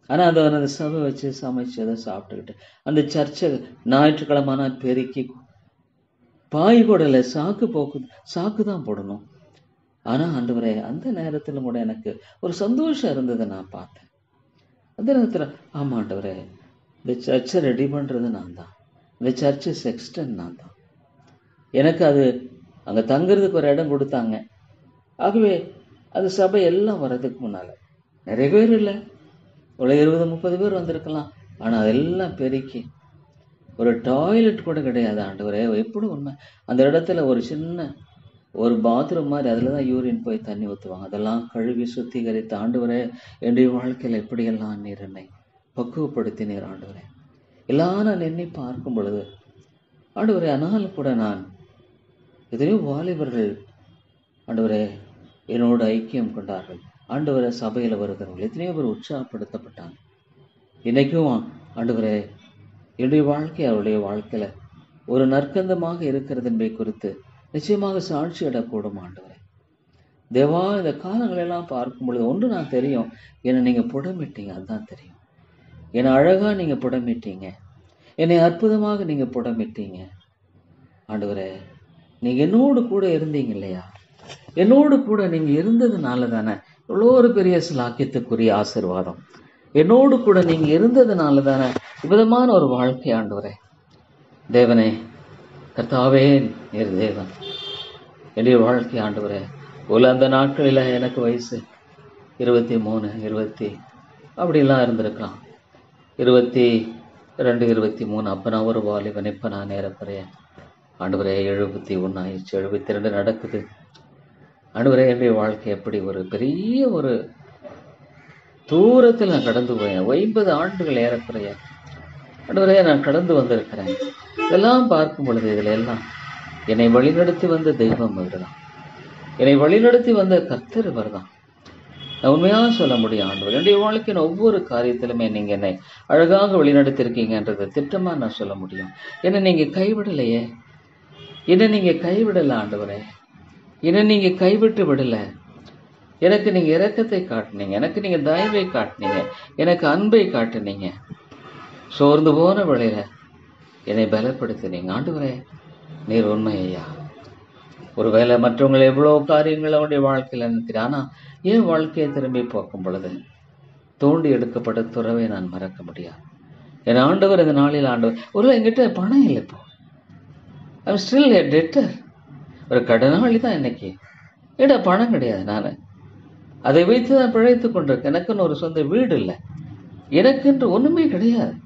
ஆனா அதை அந்த சபை வச்சு சமைச்சு அதை சாப்பிட்டுக்கிட்டு அந்த சர்ச்சை ஞாயிற்றுக்கிழமை பெருக்கி பாய் கூடல சாக்கு போக்கு சாக்கு தான் போடணும் ஆனா ஆண்டவரே அந்த நேரத்துல கூட எனக்கு ஒரு சந்தோஷம் இருந்ததை நான் பார்த்தேன் அந்த நேரத்துல ஆமா ஆண்டவரே இந்த சர்ச்சை ரெடி பண்றது நான் தான் இந்த சர்ச்சு செக்ஸ்டன் நான் தான் எனக்கு அது அங்க தங்குறதுக்கு ஒரு இடம் கொடுத்தாங்க ஆகவே அந்த சபை எல்லாம் வர்றதுக்கு முன்னால நிறைய பேர் இல்லை ஒரு இருபது முப்பது பேர் வந்திருக்கலாம் ஆனா அதெல்லாம் பெருக்கி ஒரு டாய்லெட் கூட கிடையாது ஆண்டவரே எப்படி உண்மை அந்த இடத்துல ஒரு சின்ன ஒரு பாத்ரூம் மாதிரி அதில் தான் யூரின் போய் தண்ணி ஊற்றுவாங்க அதெல்லாம் கழுவி சுத்திகரித்து ஆண்டவரே என்னுடைய வாழ்க்கையில் எப்படியெல்லாம் நீர் என்னை பக்குவப்படுத்தினீர் ஆண்டவரே எல்லாம் நான் எண்ணி பார்க்கும் பொழுது ஆண்டவரே ஆனாலும் கூட நான் எத்தனையோ வாலிபர்கள் ஆண்டவரே என்னோடு ஐக்கியம் கொண்டார்கள் ஆண்டவரை சபையில் வருகிறவர்கள் எத்தனையோ பேர் உற்சாகப்படுத்தப்பட்டாங்க இன்னைக்கும் ஆண்டவரே என்னுடைய வாழ்க்கை அவருடைய வாழ்க்கையில ஒரு நற்கந்தமாக இருக்கிறது என்பதை குறித்து நிச்சயமாக சாட்சியிடக்கூடும் ஆண்டவரே தேவா இந்த காலங்களெல்லாம் பார்க்கும் பொழுது ஒன்று நான் தெரியும் என்னை நீங்க புடமிட்டீங்க அதுதான் தெரியும் என்னை அழகா நீங்க புடமிட்டீங்க என்னை அற்புதமாக நீங்க புடமிட்டீங்க ஆண்டவரே நீங்க என்னோடு கூட இருந்தீங்க இல்லையா என்னோடு கூட நீங்க இருந்ததுனால தானே இவ்வளோ ஒரு பெரிய சிலாக்கியத்துக்குரிய ஆசிர்வாதம் என்னோடு கூட நீங்க இருந்ததுனால தானே விதமான ஒரு வாழ்க்கை ஆண்டவரே தேவனே கர்த்தாவே நீர் தேவன் என்னுடைய வாழ்க்கை ஆண்டவரே ஒரு அந்த நாட்களில் எனக்கு வயசு இருபத்தி மூணு இருபத்தி அப்படிலாம் இருந்திருக்கலாம் இருபத்தி ரெண்டு இருபத்தி மூணு அப்போ நான் ஒரு வாலிபன் இப்போ நான் நேரப்பறையன் ஆண்டவரே எழுபத்தி ஒன்று ஆயிடுச்சு எழுபத்தி ரெண்டு நடக்குது ஆண்டவரே என்னுடைய வாழ்க்கை எப்படி ஒரு பெரிய ஒரு தூரத்தில் நான் கடந்து போயேன் ஐம்பது ஆண்டுகள் ஏறக்குறைய ஆண்டவரே நான் கடந்து வந்திருக்கிறேன் இதெல்லாம் பார்க்கும் பொழுது இதில் எல்லாம் என்னை வழிநடத்தி வந்த தெய்வம் இவர்தான் என்னை வழிநடத்தி வந்த கர்த்தர் இவர்தான் நான் உண்மையாக சொல்ல முடியும் ஆண்டவர் என்னுடைய வாழ்க்கையின் ஒவ்வொரு காரியத்திலுமே நீங்க என்னை அழகாக வழிநடத்திருக்கீங்கன்றதை திட்டமா நான் சொல்ல முடியும் என்னை நீங்க கைவிடலையே என்னை நீங்க கைவிடல ஆண்டவரே என்னை நீங்க கைவிட்டு விடல எனக்கு நீங்க இரக்கத்தை காட்டுனீங்க எனக்கு நீங்க தயவை காட்டுனீங்க எனக்கு அன்பை காட்டுனீங்க சோர்ந்து போன வேளையில என்னை பலப்படுத்தினீங்க ஆண்டவரே நீர் உண்மை ஐயா ஒருவேளை மற்றவங்களை எவ்வளோ காரியங்கள் அவனுடைய வாழ்க்கையில் நினைக்கிறேன் ஆனா என் வாழ்க்கையை திரும்பி பார்க்கும் பொழுது தோண்டி எடுக்கப்பட்ட துறவை நான் மறக்க முடியாது என் ஆண்டவர் இந்த நாளில் ஆண்டவர் ஒருவேளை என்கிட்ட பணம் இல்லை இப்போ ஐம் ஸ்டில் எ டெட்டர் ஒரு கடனாளி தான் இன்னைக்கு ஏடா பணம் கிடையாது நான் அதை வைத்து தான் பிழைத்து கொண்டிருக்கேன் எனக்குன்னு ஒரு சொந்த வீடு இல்லை எனக்கென்று ஒண்ணுமே கிடையாது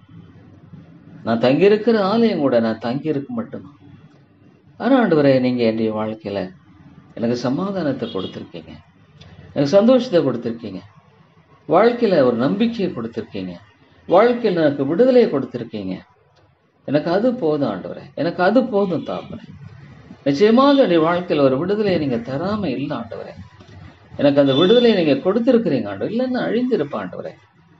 நான் தங்கியிருக்கிற ஆலயம் கூட நான் தங்கியிருக்க மட்டும்தான் ஆனா ஆண்டவரே நீங்க என்னுடைய வாழ்க்கையில எனக்கு சமாதானத்தை கொடுத்துருக்கீங்க எனக்கு சந்தோஷத்தை கொடுத்துருக்கீங்க வாழ்க்கையில ஒரு நம்பிக்கையை கொடுத்துருக்கீங்க வாழ்க்கையில எனக்கு விடுதலையை கொடுத்துருக்கீங்க எனக்கு அது போதும் ஆண்டவரே எனக்கு அது போதும் தாப்பரே நிச்சயமாக என்னுடைய வாழ்க்கையில ஒரு விடுதலையை நீங்க தராம இல்லை ஆண்டவரே எனக்கு அந்த விடுதலையை நீங்க கொடுத்துருக்கிறீங்க ஆண்டவர் இல்லைன்னு அழிந்திருப்ப ஆண்டவரே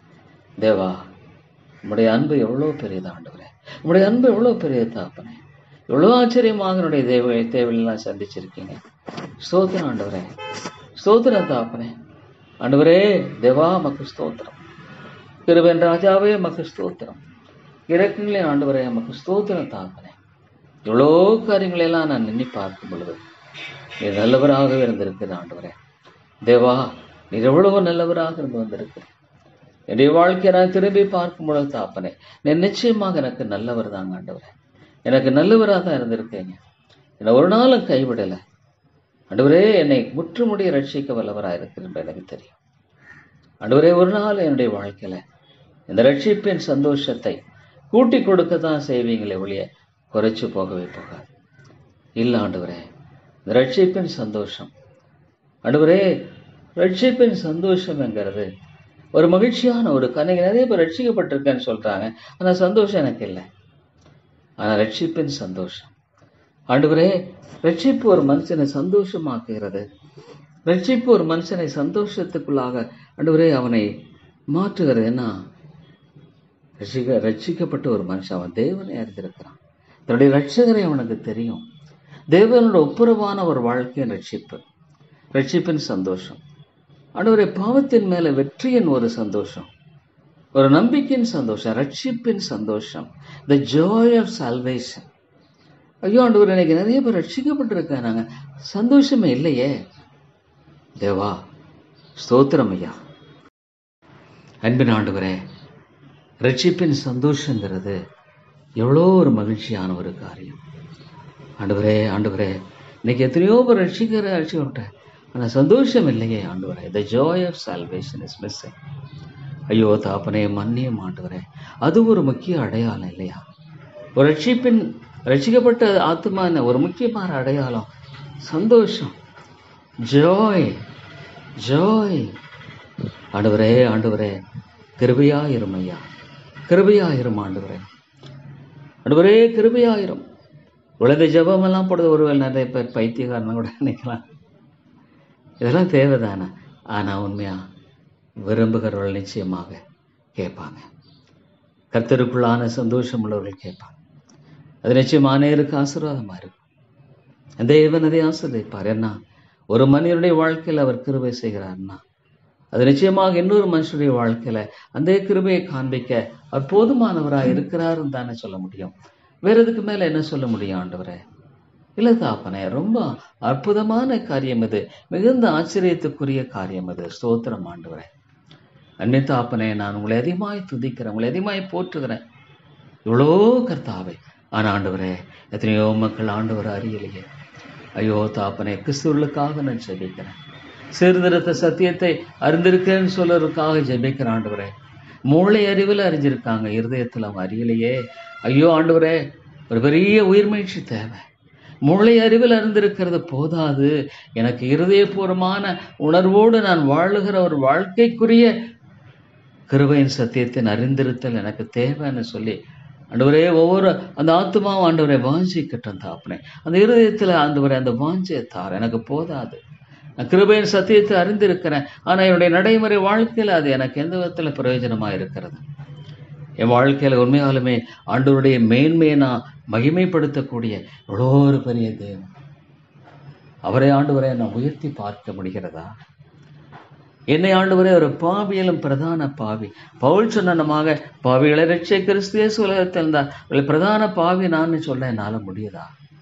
தேவா உம்முடைய அன்பு எவ்வளவு பெரியது ஆண்டவரே உம்முடைய அன்பு எவ்வளவு பெரியது தாப்பனே எவ்வளவு ஆச்சரியமாக என்னுடைய தேவை தேவையெல்லாம் சந்திச்சிருக்கீங்க ஸ்தோத்திரம் ஆண்டவரே ஸ்தோத்திரம் தாப்பனே ஆண்டவரே தேவா மக்கு ஸ்தோத்திரம் கிருபன் ராஜாவே மக்கு ஸ்தோத்திரம் இறக்கங்களே ஆண்டவரே மக்கு ஸ்தோத்திரம் தாப்பனே எவ்வளோ காரியங்களெல்லாம் நான் எண்ணி பார்க்கும் பொழுது நீ நல்லவராகவே இருந்திருக்கிற ஆண்டவரே தேவா நீர் எவ்வளவு நல்லவராக இருந்து வந்திருக்கிறேன் என்னுடைய வாழ்க்கையை நான் திரும்பி பார்க்கும் பொழுது தாப்பனே நீ நிச்சயமாக எனக்கு நல்லவர் தாங்க ஆண்டவரே எனக்கு நல்லவராக தான் இருந்திருக்கீங்க என்னை ஒரு நாளும் கைவிடலை ஆண்டவரே என்னை முற்றுமுடிய ரட்சிக்க வல்லவராக இருக்கிறேன் எனக்கு தெரியும் ஆண்டவரே ஒரு நாள் என்னுடைய வாழ்க்கையில இந்த ரட்சிப்பின் சந்தோஷத்தை கூட்டி கொடுக்க தான் செய்வீங்களே ஒழிய குறைச்சு போகவே போகாது இல்ல ஆண்டவரே இந்த ரட்சிப்பின் சந்தோஷம் ஆண்டவரே ரட்சிப்பின் சந்தோஷம்ங்கிறது ஒரு மகிழ்ச்சியான ஒரு கண்ணைக்கு நிறைய பேர் ரட்சிக்கப்பட்டிருக்கேன்னு சொல்றாங்க ஆனா சந்தோஷம் எனக்கு இல்லை ஆனா ரட்சிப்பின் சந்தோஷம் ஆண்டவரே ரட்சிப்பு ஒரு மனுஷனை சந்தோஷமாக்குகிறது ரட்சிப்பு ஒரு மனுஷனை சந்தோஷத்துக்குள்ளாக ஆண்டவரே அவனை மாற்றுகிறது என்ன ரட்சிக்க ரட்சிக்கப்பட்ட ஒரு மனுஷன் அவன் தேவனை அறிந்திருக்கிறான் தன்னுடைய ரட்சகரை அவனுக்கு தெரியும் தேவனோட ஒப்புரவான ஒரு வாழ்க்கையின் ரட்சிப்பு ரட்சிப்பின் சந்தோஷம் ஆண்டவரே பாவத்தின் மேல வெற்றியின் ஒரு சந்தோஷம் ஒரு நம்பிக்கையின் சந்தோஷம் ரட்சிப்பின் சந்தோஷம் த ஜாய் ஆஃப் சால்வேஷன் ஐயோ ஆண்டவர் எனக்கு நிறைய பேர் ரட்சிக்கப்பட்டிருக்காங்க சந்தோஷமே இல்லையே தேவா ஸ்தோத்திரம் ஐயா அன்பின் ஆண்டவரே ரட்சிப்பின் சந்தோஷங்கிறது எவ்வளோ ஒரு மகிழ்ச்சியான ஒரு காரியம் ஆண்டவரே ஆண்டவரே இன்னைக்கு எத்தனையோ பேர் ரட்சிக்கிற ரட்சிக்கிட்டேன் ஆனால் சந்தோஷம் இல்லையே ஆண்டவரே the joy of salvation is missing ஐயோ தாப்பனே மன்னியம் ஆண்டவரே அது ஒரு முக்கிய அடையாளம் இல்லையா ஒரு ரட்சிப்பின் ரட்சிக்கப்பட்ட ஆத்மான ஒரு முக்கியமான அடையாளம் சந்தோஷம் ஜாய் ஜாய் ஆண்டவரே ஆண்டவரே கிருபையாயிரும் ஐயா கிருபையாயிரும் ஆண்டவரே ஆண்டவரே கிருபையாயிரும் உலக ஜபமெல்லாம் போடுறது ஒருவேளை நிறைய பேர் பைத்தியக்காரன் கூட நினைக்கலாம் இதெல்லாம் தேவைதானே ஆனால் உண்மையா விரும்புகிறவர்கள் நிச்சயமாக கேட்பாங்க கர்த்தருக்குள்ளான சந்தோஷம் உள்ளவர்கள் கேட்பாங்க அது நிச்சயம் அநேருக்கு ஆசீர்வாதமாக இருக்கும் தேவன் அதை ஆசிர்வதிப்பார் என்ன ஒரு மனிதனுடைய வாழ்க்கையில் அவர் கிருபை செய்கிறார்னா அது நிச்சயமாக இன்னொரு மனுஷனுடைய வாழ்க்கையில அந்த கிருபையை காண்பிக்க அவர் போதுமானவராக இருக்கிறாருன்னு தானே சொல்ல முடியும் வேற எதுக்கு மேல என்ன சொல்ல முடியும் ஆண்டவரே இல்லை தாப்பனே ரொம்ப அற்புதமான காரியம் இது மிகுந்த ஆச்சரியத்துக்குரிய காரியம் இது ஸ்தோத்திரம் ஆண்டவரே அன்னை தாப்பனே நான் உங்களை அதிகமாய் துதிக்கிறேன் உங்களை அதிகமாய் போற்றுகிறேன் இவ்வளோ கர்த்தாவே ஆனா ஆண்டவரே எத்தனையோ மக்கள் ஆண்டவர் அறியலையே ஐயோ தாப்பனே கிறிஸ்துவர்களுக்காக நான் ஜெபிக்கிறேன் சீர்திருத்த சத்தியத்தை அறிந்திருக்கேன்னு சொல்றதுக்காக ஜெபிக்கிறேன் ஆண்டவரே மூளை அறிவில் அறிஞ்சிருக்காங்க இருதயத்தில் அவங்க அறியலையே ஐயோ ஆண்டவரே ஒரு பெரிய உயிர்மீழ்ச்சி தேவை மூளை அறிவில் அறிந்திருக்கிறது போதாது எனக்கு இருதயபூர்வமான உணர்வோடு நான் வாழுகிற ஒரு வாழ்க்கைக்குரிய கிருபையின் சத்தியத்தின் அறிந்திருத்தல் எனக்கு தேவைன்னு சொல்லி ஆண்டவரே ஒவ்வொரு அந்த ஆத்மாவும் ஆண்டவரை வாஞ்சிக்கட்டும் தாப்பனே அந்த இருதயத்தில் ஆண்டவரை அந்த வாஞ்சியை தார் எனக்கு போதாது நான் கிருபையின் சத்தியத்தை அறிந்திருக்கிறேன் ஆனால் என்னுடைய நடைமுறை வாழ்க்கையில் அது எனக்கு எந்த விதத்தில் பிரயோஜனமாக இருக்கிறது என் வாழ்க்கையில் உண்மையாலுமே ஆண்டவருடைய மேன்மையை நான் மகிமைப்படுத்தக்கூடிய எவ்வளோ ஒரு பெரிய தேவன் அவரை ஆண்டவரை நான் உயர்த்தி பார்க்க முடிகிறதா என்னை ஆண்டவரே ஒரு பாவியிலும் பிரதான பாவி பவுல் சொன்னமாக பாவிகளை ரட்சை கிறிஸ்து இயேசு உலகத்தில் இருந்தார் இவளை பிரதான பாவி நான் சொல்ல என்னால் முடியுதா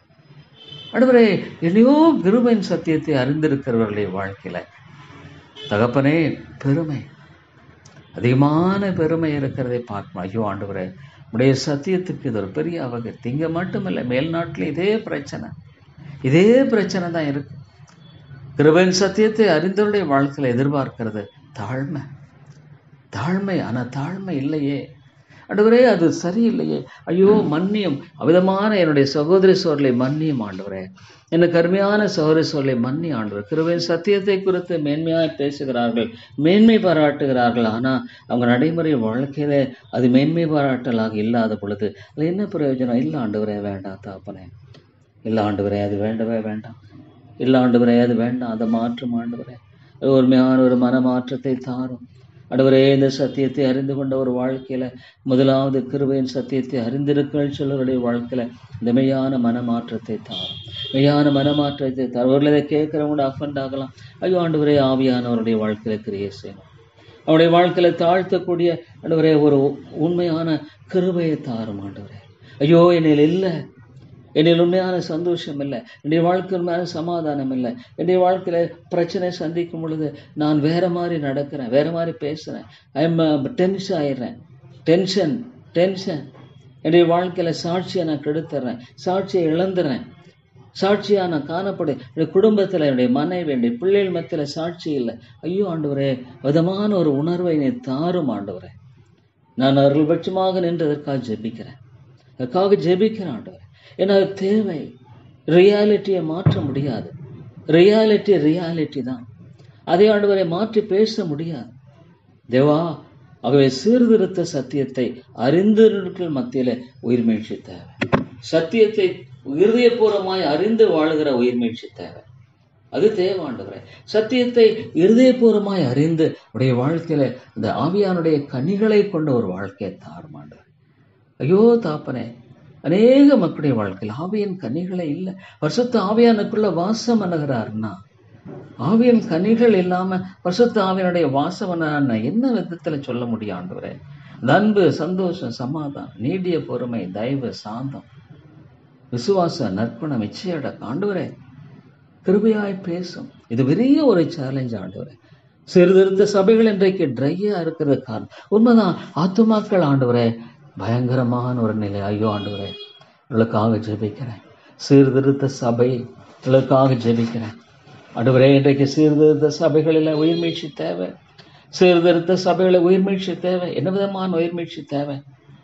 ஆண்டவரே எல்லையோ கிருபையின் சத்தியத்தை அறிந்திருக்கிறவர்களுடைய வாழ்க்கையில தகப்பனே பெருமை அதிகமான பெருமை இருக்கிறதை பார்க்கணும் ஐயோ ஆண்டவரே உடைய சத்தியத்துக்கு இது ஒரு பெரிய அவகத்து இங்க மட்டுமில்லை மேல்நாட்டில் இதே பிரச்சனை இதே பிரச்சனை தான் இருக்கு கிருபையின் சத்தியத்தை அறிந்தவருடைய வாழ்க்கையில எதிர்பார்க்கிறது தாழ்மை தாழ்மை ஆனா தாழ்மை இல்லையே ஆண்டவரே அது சரியில்லையே ஐயோ மன்னியும் அவிதமான என்னுடைய சகோதரி சோர்களை மன்னியும் ஆண்டவரே எனக்கு அருமையான சகோதரி சோர்களை மன்னி ஆண்டவர் கிருபையின் சத்தியத்தை குறித்து மேன்மையாய் பேசுகிறார்கள் மேன்மை பாராட்டுகிறார்கள் ஆனா அவங்க நடைமுறை வாழ்க்கையில அது மேன்மை பாராட்டலாக இல்லாத பொழுது அது என்ன பிரயோஜனம் இல்லை ஆண்டவரே வேண்டாம் தாப்பனே இல்லை ஆண்டவரே அது வேண்டவே வேண்டாம் இல்லை ஆண்டவரே அது வேண்டாம் அதை மாற்றும் ஆண்டவரே அது உண்மையான ஒரு மனமாற்றத்தை தாரும் ஆண்டவரே இந்த சத்தியத்தை அறிந்து கொண்ட ஒரு வாழ்க்கையில முதலாவது கிருபையின் சத்தியத்தை அறிந்திருக்கள் சிலருடைய வாழ்க்கையில இந்த மெய்யான மனமாற்றத்தை தாரும் மெய்யான மனமாற்றத்தை தாரும் அவர்கள் இதை கேட்கிறவங்க அஃபண்ட் ஆகலாம் ஐயோ ஆண்டவரே ஆவியானவருடைய வாழ்க்கையில கிரியை செய்யணும் அவருடைய வாழ்க்கையில தாழ்த்தக்கூடிய ஆண்டவரே ஒரு உண்மையான கிருபையை தாரும் ஆண்டவரே ஐயோ என்னில் இல்லை என்னில் உண்மையான சந்தோஷம் இல்லை என்னுடைய வாழ்க்கை உண்மையான சமாதானம் இல்லை என்னுடைய வாழ்க்கையில பிரச்சனை சந்திக்கும் பொழுது நான் வேற மாதிரி நடக்கிறேன் வேற மாதிரி பேசுறேன் ஐ எம் டென்ஷன் ஆயிடுறேன் டென்ஷன் டென்ஷன் என்னுடைய வாழ்க்கையில சாட்சியை நான் கெடுத்துறேன் சாட்சியை இழந்துறேன் சாட்சியா நான் காணப்படு என்னுடைய குடும்பத்துல என்னுடைய மனைவி என்னுடைய பிள்ளைகள் மத்தியில சாட்சி இல்லை ஐயோ ஆண்டவரே விதமான ஒரு உணர்வை நீ தாரும் ஆண்டவரே நான் அவர்கள் பட்சமாக நின்றதற்காக ஜெபிக்கிறேன் அதுக்காக ஜெபிக்கிறேன் ஆண்டவரே ஏன்னா அது தேவை ரியாலிட்டியை மாற்ற முடியாது ரியாலிட்டி ரியாலிட்டி தான் அதே ஆண்டவரை மாற்றி பேச முடியாது தேவா ஆகவே சீர்திருத்த சத்தியத்தை அறிந்தவர்கள் மத்தியில உயிர்மீழ்ச்சி தேவை சத்தியத்தை இருதயபூர்வமாய் அறிந்து வாழுகிற உயிர்மீழ்ச்சி தேவை அது தேவை ஆண்டவரே சத்தியத்தை இருதயபூர்வமாய் அறிந்து உடைய வாழ்க்கையில இந்த ஆவியானுடைய கனிகளை கொண்ட ஒரு வாழ்க்கையை தாரும் ஆண்டவர் ஐயோ தாப்பனே அநேக மக்களுடைய வாழ்க்கையில் ஆவியின் கனிகளே இல்லை வருஷத்து ஆவியானுக்குள்ள வாசம் பண்ணுகிறாருன்னா ஆவியின் கனிகள் இல்லாம வருஷத்து ஆவியனுடைய வாசம் என்ன என்ன விதத்துல சொல்ல முடியும் ஆண்டவரே இந்த அன்பு சந்தோஷம் சமாதானம் நீடிய பொறுமை தயவு சாந்தம் விசுவாச நற்பணம் இச்சையட ஆண்டவரே கிருபையாய் பேசும் இது பெரிய ஒரு சேலஞ்ச் ஆண்டவரே சீர்திருத்த சபைகள் இன்றைக்கு ட்ரையா இருக்கிறது காரணம் உண்மைதான் ஆத்துமாக்கள் ஆண்டவரே பயங்கரமான ஒரு நிலை ஐயோ ஆண்டவரே உங்களுக்காக ஜெபிக்கிறேன் சீர்திருத்த சபை உங்களுக்காக ஜெபிக்கிறேன் ஆண்டவரே இன்றைக்கு சீர்திருத்த சபைகளில் உயிர்மீழ்ச்சி தேவை சீர்திருத்த சபைகளில் உயிர்மீழ்ச்சி தேவை என்ன விதமான உயிர்மீழ்ச்சி தேவை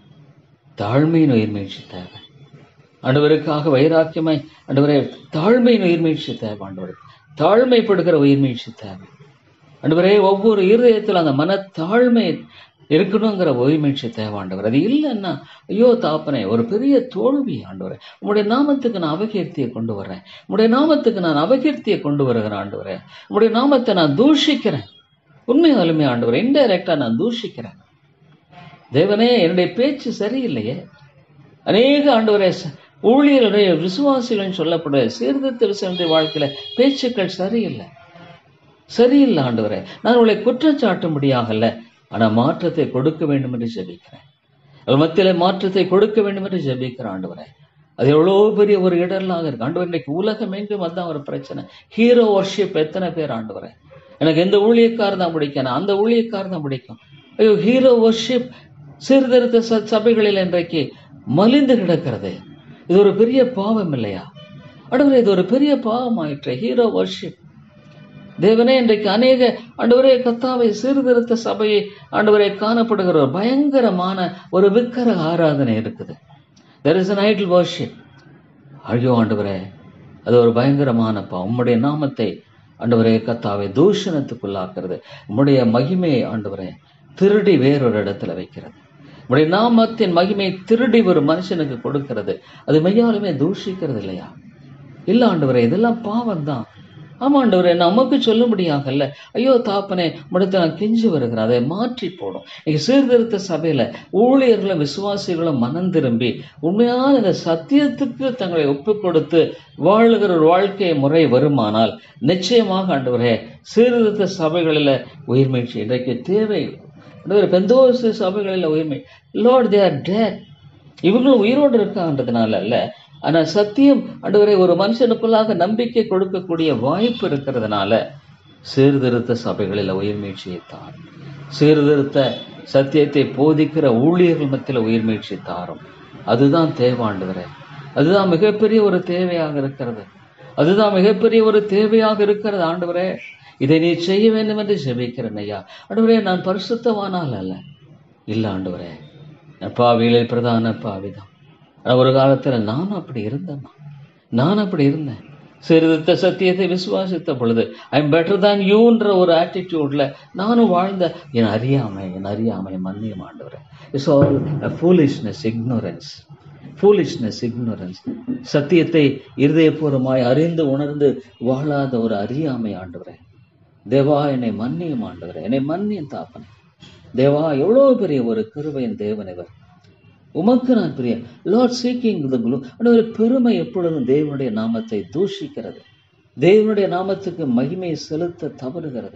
தாழ்மையின் உயிர்மீழ்ச்சி தேவை ஆண்டவருக்காக வைராக்கியமாய் ஆண்டவரே தாழ்மையின் உயிர்மீழ்ச்சி தேவை ஆண்டவரே தாழ்மைப்படுகிற உயிர்மீழ்ச்சி தேவை ஆண்டவரே ஒவ்வொரு இருதயத்தில் அந்த மன தாழ்மை இருக்கணுங்கிற உயிர்மீழ்ச்சி தேவை ஆண்டவர் அது இல்லைன்னா ஐயோ தாப்பனே ஒரு பெரிய தோல்வி ஆண்டவரே உங்களுடைய நாமத்துக்கு நான் அபகீர்த்தியை கொண்டு வர்றேன் உங்களுடைய நாமத்துக்கு நான் அபகீர்த்தியை கொண்டு வருகிறேன் ஆண்டவரே உங்களுடைய நாமத்தை நான் தூஷிக்கிறேன் உண்மையாலுமே ஆண்டவரே இன்டைரக்டா நான் தூஷிக்கிறேன் தேவனே என்னுடைய பேச்சு சரியில்லையே அநேக ஆண்டவரே ச- ஊழியருடைய விசுவாசிகள் சொல்லப்படுற சீர்திருத்த விசுவாசிய வாழ்க்கையில பேச்சுக்கள் சரியில்லை சரியில்லை ஆண்டவரே நான் உங்களை குற்றம் சாட்டும்படியாகல ஆனா மாற்றத்தை கொடுக்க வேண்டும் என்று ஜெபிக்கிறேன் அவர் மத்தியில மாற்றத்தை கொடுக்க வேண்டும் என்று ஜெபிக்கிறேன் ஆண்டவரே அது எவ்வளோ பெரிய ஒரு இடர்லாக இருக்கு ஆண்டவர் இன்னைக்கு உலகம் எங்கும் அதான் ஒரு பிரச்சனை ஹீரோ ஒர்ஷிப் எத்தனை பேர் ஆண்டவரே எனக்கு எந்த ஊழியக்காரர் தான் பிடிக்கும் நான் அந்த ஊழியக்காரர் தான் பிடிக்கும் ஐயோ ஹீரோ ஒர்ஷிப் சீர்திருத்த ச- சபைகளில் இன்றைக்கு மலிந்து கிடக்கிறது இது ஒரு பெரிய பாவம் இல்லையா ஆண்டவரே இது ஒரு பெரிய பாவம் ஆயிற்று ஹீரோ வர்ஷிப் தேவனே இன்றைக்கு அநேக ஆண்டவரே கத்தாவை சீர்திருத்த சபையை ஆண்டவரே காணப்படுகிற ஒரு பயங்கரமான ஒரு விக்கிர ஆராதனை இருக்குது there is an idol worship ஐயோ ஆண்டவரே அது ஒரு பயங்கரமான பாவம் உம்முடைய நாமத்தை ஆண்டவரே கத்தாவை தூஷணத்துக்குள்ளாக்குறது உம்முடைய மகிமையை ஆண்டவரே திருடி வேறொரு இடத்துல வைக்கிறது உம்முடைய நாமத்தின் மகிமையை திருடி ஒரு மனுஷனுக்கு கொடுக்கிறது அது மெய்யாலுமே தூஷிக்கிறது இல்லையா இல்ல ஆண்டவரே இதெல்லாம் பாவம் தான் ஆமா ஆண்டவரே நமக்கு சொல்ல முடியாகல்ல ஐயோ தாப்பனே முடத்தை நான் கெஞ்சி வருகிறேன் அதை மாற்றி போடும் இன்னைக்கு சீர்திருத்த சபையில ஊழியர்களும் விசுவாசிகளும் மனம் திரும்பி உண்மையான இந்த சத்தியத்துக்கு தங்களை ஒப்புக் கொடுத்து வாழுகிற ஒரு வாழ்க்கை முறை வருமானால் நிச்சயமாக ஆண்டவரே சீர்திருத்த சபைகளில் உயிர்மீழ்ச்சி இன்றைக்கு தேவை ஆண்டவரே பெந்தோசு சபைகளில் உயிர்மை லார்ட் தே ஆர் டேட் இவங்களும் உயிரோடு இருக்கான்றதுனால அல்ல ஆனா சத்தியம் ஆண்டவரே ஒரு மனுஷனுக்குள்ளாக நம்பிக்கை கொடுக்கக்கூடிய வாய்ப்பு இருக்கிறதுனால சீர்திருத்த சபைகளில் உயிர்மீழ்ச்சியை தான் சீர்திருத்த சத்தியத்தை போதிக்கிற ஊழியர்கள் மத்தியில் உயிர்மீழ்ச்சி தாரும் அதுதான் தேவை ஆண்டவரே அதுதான் மிகப்பெரிய ஒரு தேவையாக இருக்கிறது அதுதான் மிகப்பெரிய ஒரு தேவையாக இருக்கிறது ஆண்டவரே இதை நீ செய்ய வேண்டும் என்று ஜெபிக்கிறேன் ஐயா ஆண்டவரே நான் பரிசுத்தவானால் அல்ல இல்ல ஆண்டவரே நான் பாவியிலே பிரதான பாவிதான் ஆனா ஒரு காலத்துல நானும் அப்படி இருந்தேன் நான் அப்படி இருந்தேன் சிறிதுத்த சத்தியத்தை விசுவாசித்த பொழுது ஐ எம் பெட்டர் தான் யூன்ற ஒரு ஆட்டிடியூட்ல நானும் வாழ்ந்த என் அறியாமை என் அறியாமை மன்னியம் ஆண்டவரே it's all foolishness ignorance foolishness ignorance சத்தியத்தை இருதயபூர்வமாய் அறிந்து உணர்ந்து வாழாத ஒரு அறியாமை ஆண்டவரே தேவா என்னை மன்னியும் ஆண்டவரே என்னை மன்னியும் தாப்பனே தேவா எவ்வளவு பெரிய ஒரு கிருபையின் தேவன் இவர் உமக்கு நான் பிரிய லார்ட் சீக்கிங் த குளோ ஒரு பெருமை எப்பொழுதும் தேவனுடைய நாமத்தை தூஷிக்கிறது தேவனுடைய நாமத்துக்கு மகிமை செலுத்த தவறுகிறது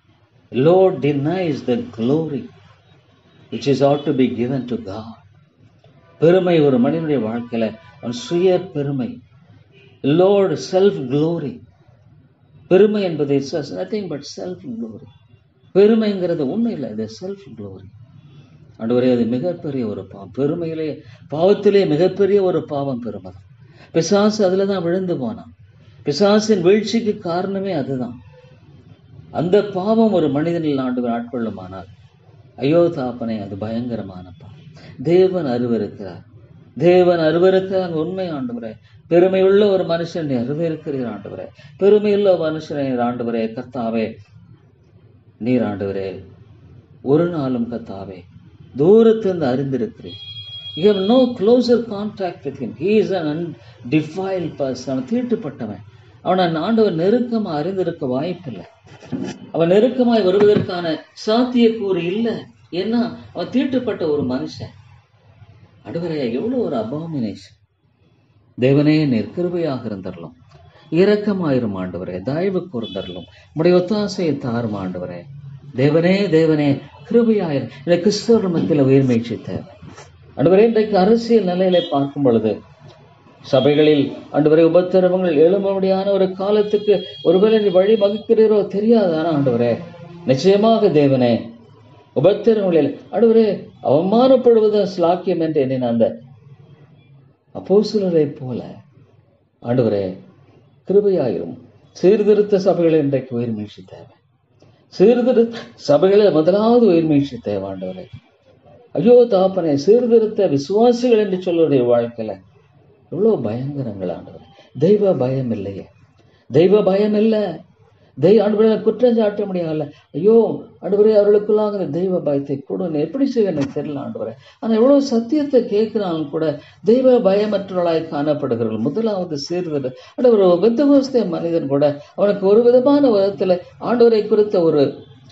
Lord denies the glory which is ought to be given to God பெருமை ஒரு மனிதனுடைய வாழ்க்கையில அவன் சுய பெருமை லோர்ட் செல்ஃப் க்ளோரி பெருமை என்பது it's nothing but self glory பெருமைங்கிறது ஒன்றும் இல்லை இது செல்ஃப் க்ளோரி ஆண்டவரே அது மிகப்பெரிய ஒரு பாவம் பெருமையிலே பாவத்திலே மிகப்பெரிய ஒரு பாவம் பெருமை பிசாசு அதுல தான் விழுந்து போனான் பிசாசின் வீழ்ச்சிக்கு காரணமே அதுதான் அந்த பாவம் ஒரு மனிதனில் ஆண்டு ஆட்கொள்ளுமானால் ஐயோ தாப்பனே அது பயங்கரமான பாவம் தேவன் அருவருக்கிறார் தேவன் அருவருக்கிறார் அங்க உண்மை ஆண்டவரே பெருமையுள்ள ஒரு மனுஷனை அருவருக்கிறீர் ஆண்டவரே பெருமையுள்ள ஒரு மனுஷனை ஆண்டவரே கர்த்தாவே நீர் ஆண்டவரே ஒரு நாளும் கத்தாவே தூரத்திலிருந்து அறிந்திருக்கிறேன் you have no closer contact with him he is an undefiled person அவன் தீட்டுப்பட்டவன் அவனை ஆண்டவர் நெருக்கமாக அறிந்திருக்க வாய்ப்பில்லை அவன் நெருக்கமாய் வருவதற்கான சாத்தியக்கூறு இல்லை ஏன்னா அவன் தீட்டுப்பட்ட ஒரு மனுஷன் அடுவரே எவ்வளவு ஒரு அபாமினேஷன் தேவனே நீர் கிருபையாக இருந்தரலாம் இரக்கமாயிரும் ஆண்டவரே தயவு கூர்ந்தரலும் உடைய ஒத்தாசையை தாரும் ஆண்டவரே தேவனே தேவனே கிருபையாயிரு இந்த கிறிஸ்தவ மத்தியில் உயிர்மீழ்ச்சி தேவை ஆண்டவரே இன்றைக்கு அரசியல் நிலையில பார்க்கும் பொழுது சபைகளில் ஆண்டவரே உபத்திரவங்கள் எழும்படியான ஒரு காலத்துக்கு ஒருவேளை நீ வழி வகுக்கிறீரோ தெரியாதானா ஆண்டவரே நிச்சயமாக தேவனே உபத்திரவங்களில் ஆண்டவரே அவமானப்படுவது ஸ்லாக்கியம் என்று எண்ணின அந்த அப்போஸ்தலரை போல ஆண்டவரே கிருபையாயிரும் சீர்திருத்த சபைகளை இன்றைக்கு உயிர்மீழ்ச்சி தேவை சீர்திருத்த சபைகளில் முதலாவது உயிர்மீழ்ச்சி தேவை ஆண்டவரே ஐயோ தாப்பனே சீர்திருத்த விசுவாசிகள் என்று சொல்லுடைய வாழ்க்கையில எவ்வளவு பயங்கரங்கள் ஆண்டவர் தெய்வ பயம் இல்லையே தெய்வ பயம் இல்லை தெய்வ ஆண்டவரை குற்றம் சாட்ட முடியல ஐயோ ஆண்டவரே அவர்களுக்குள்ளாக இந்த தெய்வ பயத்தை கொடுங்க எப்படி செய்ய எனக்கு தெரியல ஆண்டவரே ஆனா எவ்வளவு சத்தியத்தை கேட்கிறாலும் கூட தெய்வ பயமற்றவர்களாய் காணப்படுகிறார்கள் முதலாவது சீர்திரு ஆண்டவர் ஒரு பெந்தகோஸ்தே மனிதன் கூட அவனுக்கு ஒரு விதமான விதத்துல ஆண்டவரை குறித்த ஒரு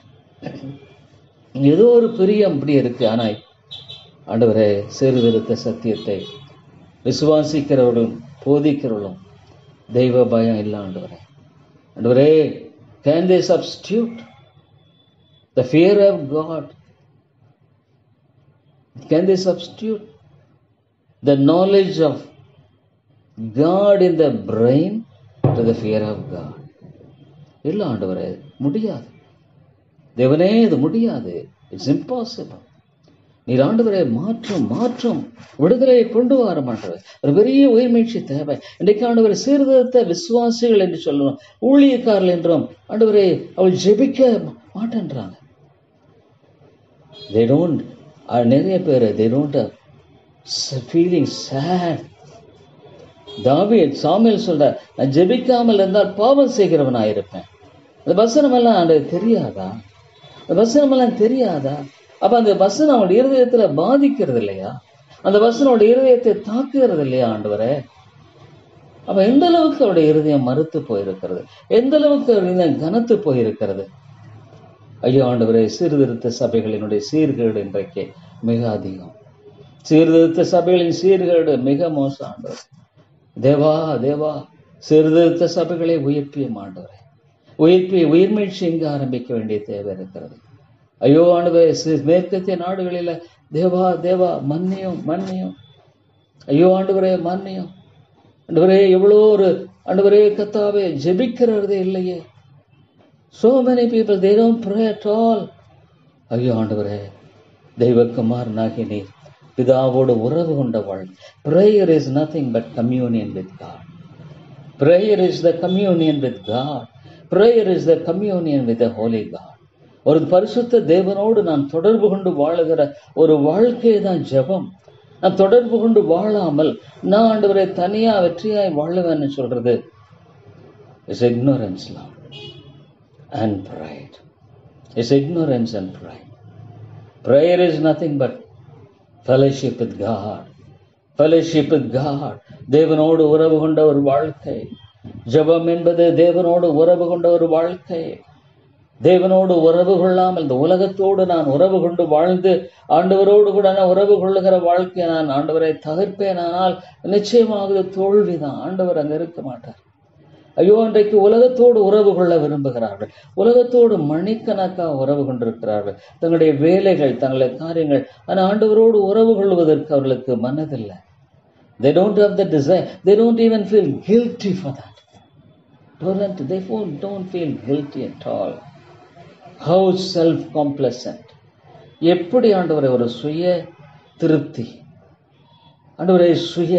ஏதோ ஒரு பிரியம் அப்படி இருக்கு ஆனால் ஆண்டவரே சீர்திருத்த சத்தியத்தை விசுவாசிக்கிறவர்களும் போதிக்கிறவர்களும் தெய்வ பயம் இல்லை ஆண்டவரே ஆண்டவரே can they substitute the fear of God can they substitute the knowledge of God in the brain to the fear of God இல்லை ஆண்டவரே முடியாது தேவனே இது முடியாது இட்ஸ் இம்பாசிபிள் நீர் ஆண்டவரே மாற்றம் மாற்றம் விடுதலையை கொண்டு வர மாட்டவர் ஒரு பெரிய உயிர்மீழ்ச்சி தேவை இன்றைக்கு ஆண்டவரை சீர்திருத்த விசுவாசிகள் என்று சொல்லணும் ஊழியக்காரர்கள் என்றும் ஆண்டவரே அவள் ஜெபிக்க மாட்டேன்றாங்க தே டோன்ட் நிறைய பேர் தே டோன்ட் ஃபீலிங் சேட் தாவி சாமியல் சொல்ற நான் ஜெபிக்காமல் இருந்தால் பாவம் செய்கிறவனாயிருப்பேன் அந்த வசனம் எல்லாம் ஆண்டவர் தெரியாதா அந்த வசனம் எல்லாம் தெரியாதா அப்ப அந்த வசனம் அவனுடைய இருதயத்துல பாதிக்கிறது இல்லையா அந்த வசனம் அவனுடைய இருதயத்தை தாக்குகிறது இல்லையா ஆண்டவரே அப்ப எந்த அளவுக்கு அவருடைய இருதயம் மறுத்து போயிருக்கிறது எந்த அளவுக்கு அவருடைய இருதயம் கனத்து போயிருக்கிறது ஐயோ ஆண்டவரே சீர்திருத்த சபைகளினுடைய சீர்கேடு இன்றைக்கு மிக அதிகம் சீர்திருத்த சபைகளின் சீர்கேடு மிக மோசம் ஆண்டவர் தேவா தேவா சீர்திருத்த சபைகளை உயிர்ப்பிய ஆண்டவரே உயிர்ப்பி உயிர்மீழ்ச்சி இங்கு ஆரம்பிக்க வேண்டிய தேவை இருக்கிறது ஐயோ ஆண்டவரே சி- மேற்கத்திய நாடுகளில தேவா தேவா மன்னியும் மன்னியும் ஐயோ ஆண்டவரே மன்னியும் ஆண்டவரே எவ்வளோ ஒரு ஆண்டவரே கத்தாவே ஜெபிக்கிறதே இல்லையே so many people they don't pray at all ஐயோ ஆண்டவரே தெய்வக்குமாரனாகி நீர் பிதாவோடு உறவு கொண்ட வாழ் prayer is nothing but communion with God prayer is the communion with God prayer is the communion with the holy God ஒரு பரிசுத்த தேவனோடு நான் தொடர்பு கொண்டு வாழுகிற ஒரு வாழ்க்கை தான் ஜெபம் நான் தொடர்பு கொண்டு வாழாமல் நான் ஆண்டவரை தனியா வெற்றியாய் வாழுவேன்னு சொல்றது is ignorance love and pride is ignorance and pride prayer is nothing but fellowship with God fellowship with God தேவனோடு உறவு கொண்ட ஒரு வாழ்க்கை ஜெபம் என்பது தேவனோடு உறவு கொண்ட ஒரு வாழ்க்கை தேவனோடு உறவு கொள்ளாமல் இந்த உலகத்தோடு நான் உறவு கொண்டு வாழ்ந்து ஆண்டவரோடு கூட நான் உறவு கொள்ளுகிற வாழ்க்கையை நான் ஆண்டவரை தவிர்ப்பேனானால் நிச்சயமாக இது தோல்விதான் ஆண்டவர் அங்க இருக்க மாட்டார் ஐயோ இன்றைக்கு உலகத்தோடு உறவு கொள்ள விரும்புகிறார்கள் உலகத்தோடு மணிக்கணக்காக உறவு கொண்டிருக்கிறார்கள் தங்களுடைய வேலைகள் தங்களுடைய காரியங்கள் ஆனால் ஆண்டவரோடு உறவு கொள்வதற்கு அவர்களுக்கு மனதில்லை they don't have the desire they don't even feel guilty for that don't they won't- don't feel guilty at all how self complacent எப்படி ஆண்டவரை ஒரு சுய திருப்தி ஆண்டவரை சுய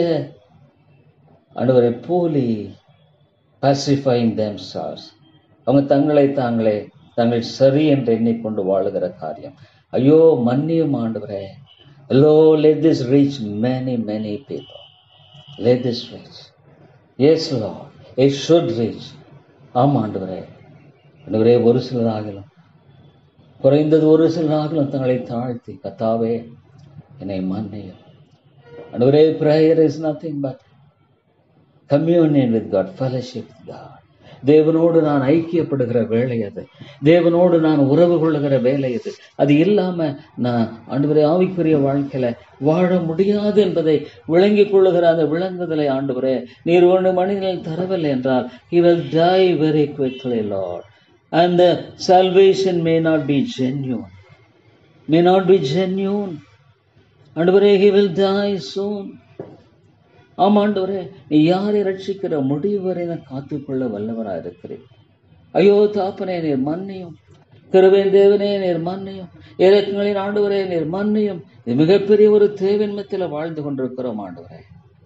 ஆண்டவரை போலி பாசிஃபைங் themselves அவங்க தங்களை தாங்களே தங்கள் சரி என்று எண்ணிக்கொண்டு வாழுகிற காரியம் ஐயோ மன்னியும் ஆண்டவரே lo let this reach many many people let this reach yes lord it should reach ஆமா ஆண்டவரே ஆண்டவரே ஒரு சிலராகலாம் குறைந்தது ஒரு சிலராகலாம் தங்களை தாழ்த்தி கத்தாவே என்னை மன்னியும் ஆண்டவரே prayer is nothing but communion with God fellowship with God தேவனோடு நான் ஐக்கியப்படுகிற வேலை அது தேவனோடு நான் உறவு கொள்ளுகிற வேலை அது அது இல்லாம நான் ஆண்டவரே ஆவிக்குரிய வாழ்க்கையில வாழ முடியாது என்பதை விளங்கிக் கொள்ளுகிற அந்த விளங்குதலை ஆண்டவரே நீர் ஒன்று மனிதனில் தரவில்லை என்றால் he will die very quickly lord and the salvation may not be genuine. May not be genuine. ஆண்டவரே he will die soon. ஆமா ஆண்டவரே நீ யாரை ரட்சிக்கிற முடிவு வரை நான் காத்துக்கொள்ள வல்லவரா இருக்கிறேன் ஐயோ தாப்பனே நீர் மன்னியும் கிருபையின் தேவனே நீர் மன்னியும் இறக்கங்களின் ஆண்டவரே நீர் மன்னியும் இது மிகப்பெரிய ஒரு தேவன்மத்தில் வாழ்ந்து கொண்டிருக்கிறோம் ஆண்டவரே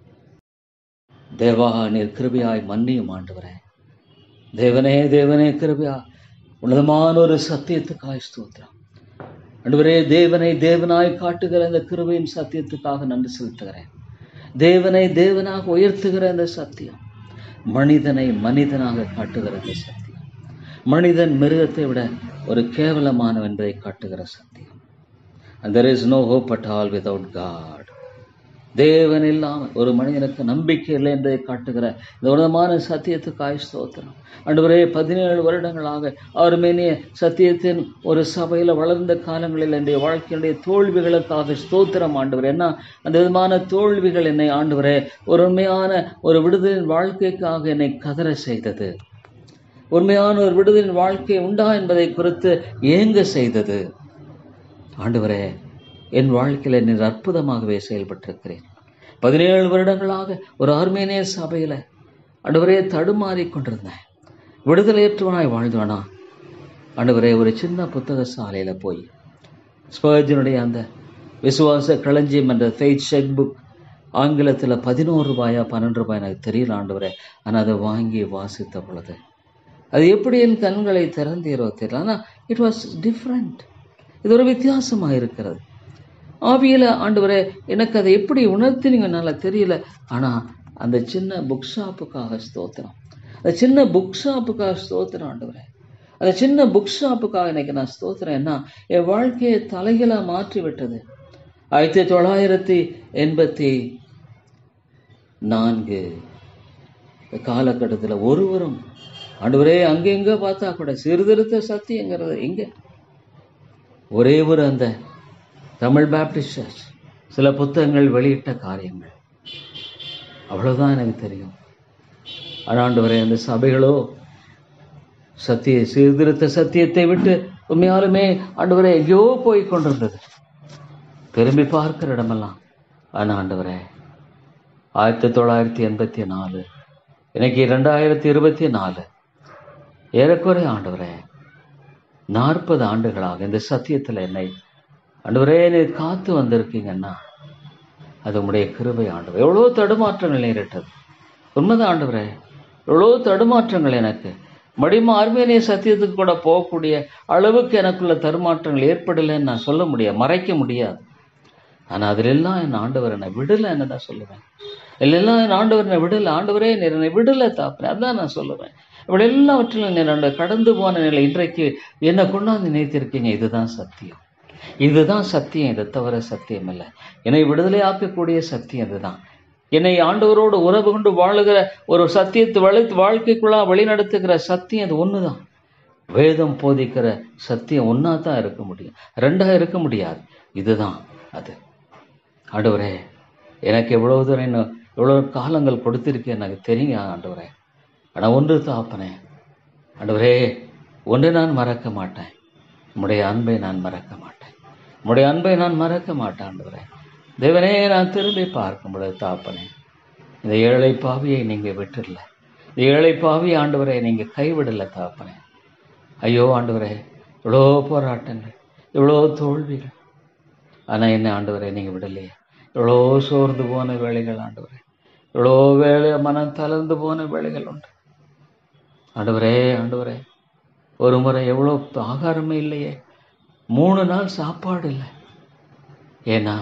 தேவா நீர் கிருபையாய் மன்னியும் ஆண்டவரே தேவனே தேவனே கிருபையா உன்னதமான ஒரு சத்தியத்துக்காய் ஸ்தோத்திரம் ஆண்டவரே தேவனை தேவனாய் காட்டுகிற இந்த கிருபையின் சத்தியத்துக்காக நன்றி செலுத்துகிறேன் தேவனை தேவனாக உயர்த்துகிற இந்த சத்தியம் மனிதனை மனிதனாக காட்டுகிற இந்த சத்தியம் மனிதன் மிருகத்தை விட ஒரு கேவலமானவன் என்பதை காட்டுகிற சத்தியம் and there is no hope at all without God தேவன் இல்லாமல் ஒரு மனிதனுக்கு நம்பிக்கை இல்லை என்பதை காட்டுகிற இந்த உன்னதமான சத்தியத்துக்காய் ஸ்தோத்திரம் ஆண்டவரே பதினேழு வருடங்களாக அவர் மேனிய சத்தியத்தின் ஒரு சபையில் வளர்ந்த காலங்களில் என்னுடைய வாழ்க்கையினுடைய தோல்விகளுக்காக ஸ்தோத்திரம் ஆண்டவர் என்ன அந்த விதமான தோல்விகள் என்னை ஆண்டவரே ஒரு உண்மையான ஒரு விடுதலின் வாழ்க்கைக்காக என்னை கதற செய்தது உண்மையான ஒரு விடுதலின் வாழ்க்கை உண்டா என்பதை குறித்து ஏங்க செய்தது ஆண்டவரே என் வாழ்க்கையில் நீர் அற்புதமாகவே செயல்பட்டிருக்கிறேன் பதினேழு வருடங்களாக ஒரு ஆர்மேனிய சபையில் ஆண்டவரே தடுமாறி கொண்டிருந்தேன் விடுதலையற்றவனாய் வாழ்ந்தவனா ஆண்டவரே ஒரு சின்ன புத்தக சாலையில் போய் ஸ்பர்ஜனுடைய அந்த விசுவாச களஞ்சியம் என்ற ஃபெய்த் ஷெக் புக் ஆங்கிலத்தில் பதினோரு ரூபாயா பன்னெண்டு ரூபாய் எனக்கு தெரியல ஆண்டவரே ஆனால் அதை வாங்கி வாசித்த பொழுது அது எப்படி என் கண்களை திறந்தீரோ தெரியல ஆனால் இட் வாஸ் டிஃப்ரெண்ட் இது ஒரு வித்தியாசமாக இருக்கிறது ஆவியில் ஆண்டவரே எனக்கு அதை எப்படி உணர்த்தினீங்கனால தெரியல ஆனால் அந்த சின்ன புக் ஷாப்புக்காக ஸ்தோத்திரம் அந்த சின்ன புக் ஷாப்புக்காக ஸ்தோத்திரம் ஆண்டவரே அந்த சின்ன புக் ஷாப்புக்காக இன்னைக்கு நான் ஸ்தோத்திரம் என்ன என் வாழ்க்கையை தலைகளாக மாற்றி விட்டது ஆயிரத்தி தொள்ளாயிரத்தி எண்பத்தி நான்கு காலகட்டத்தில் ஒருவரும் ஆண்டவரே அங்கெங்க பார்த்தா கூட சீர்திருத்த சத்தியங்கிறது எங்கே ஒரே ஒரு அந்த தமிழ் பேப்டிஸ்ட் சர்ச் சில புத்தகங்கள் வெளியிட்ட காரியங்கள் அவ்வளவுதான் எனக்கு தெரியும் ஆண்டாண்டு அந்த சபைகளோ சத்திய சீர்திருத்த சத்தியத்தை விட்டு உண்மையாலுமே ஆண்டவரே எங்கேயோ போய் கொண்டிருந்தது திரும்பி பார்க்கிற இடமெல்லாம் ஆனால் ஆண்டவரே ஆயிரத்தி தொள்ளாயிரத்தி எண்பத்தி நாலு இன்னைக்கு ரெண்டாயிரத்தி இருபத்தி நாலு ஏறக்குறை ஆண்டவரே நாற்பது ஆண்டுகளாக இந்த சத்தியத்தில் என்னை ஆண்டவரே நீ காத்து வந்திருக்கீங்கன்னா அது உம்முடைய கிருபை ஆண்டவர் எவ்வளோ தடுமாற்றங்கள் நேரிட்டது உண்மைதான் ஆண்டவரே எவ்வளோ தடுமாற்றங்கள் எனக்கு மடிமா ஆர்மேனிய சத்தியத்துக்கு கூட போகக்கூடிய அளவுக்கு எனக்குள்ள தடுமாற்றங்கள் ஏற்படலைன்னு நான் சொல்ல முடியாது மறைக்க முடியாது ஆனால் அதிலெல்லாம் என் ஆண்டவர் என்னை விடலை என்ன தான் சொல்லுவேன் இல்லைல்லாம் என் ஆண்டவர் என்னை விடலை ஆண்டவரே நீர் என்னை விடலை தாப்பேன் அதான் நான் சொல்லுவேன் இப்படி எல்லாவற்றிலும் நீர் அந்த கடந்து போன நிலை இன்றைக்கு என்னை கொண்டாந்து நினைத்திருக்கீங்க இதுதான் சத்தியம் இதுதான் சத்தியம் இதை தவிர சத்தியம் இல்லை என்னை விடுதலை ஆக்கக்கூடிய சத்தியம் இதுதான் என்னை ஆண்டவரோடு உறவு கொண்டு வாழுகிற ஒரு சத்தியத்தை வளைத்து வாழ்க்கைக்குள்ளா வழிநடத்துகிற சத்தியம் அது ஒன்று தான் வேதம் போதிக்கிற சத்தியம் ஒன்றா தான் இருக்க முடியும் ரெண்டாக இருக்க முடியாது இதுதான் அது ஆண்டவரே எனக்கு எவ்வளோ தூரம் இன்னும் எவ்வளோ காலங்கள் கொடுத்திருக்கேன் எனக்கு தெரியுங்க ஆண்டவரே ஆனால் ஒன்று தாப்பனே ஆண்டவரே ஒன்று நான் மறக்க மாட்டேன் உம்முடைய அன்பை நான் மறக்க மாட்டேன் உம்முடைய அன்பை நான் மறக்க மாட்டேன் ஆண்டவரே தேவனே நான் திரும்பி பார்க்கும் பொழுது தாப்பனே இந்த ஏழை பாவியை நீங்கள் விட்டுடல இந்த ஏழை பாவி ஆண்டவரை நீங்கள் கைவிடல தாப்பனே ஐயோ ஆண்டவரே இவ்வளோ போராட்டங்கள் இவ்வளோ தோல்விகள் ஆனால் என்ன ஆண்டவரே நீங்கள் விடலையே இவ்வளோ சோர்ந்து போன வேலைகள் ஆண்டவரே இவ்வளோ வேலை மனம் தளர்ந்து போன வேலைகள் உண்டு ஆண்டவரே ஆண்டவரே ஒரு முறை எவ்வளோ ஆகாரமே இல்லையே மூணு நாள் சாப்பாடு இல்லை ஏன்னா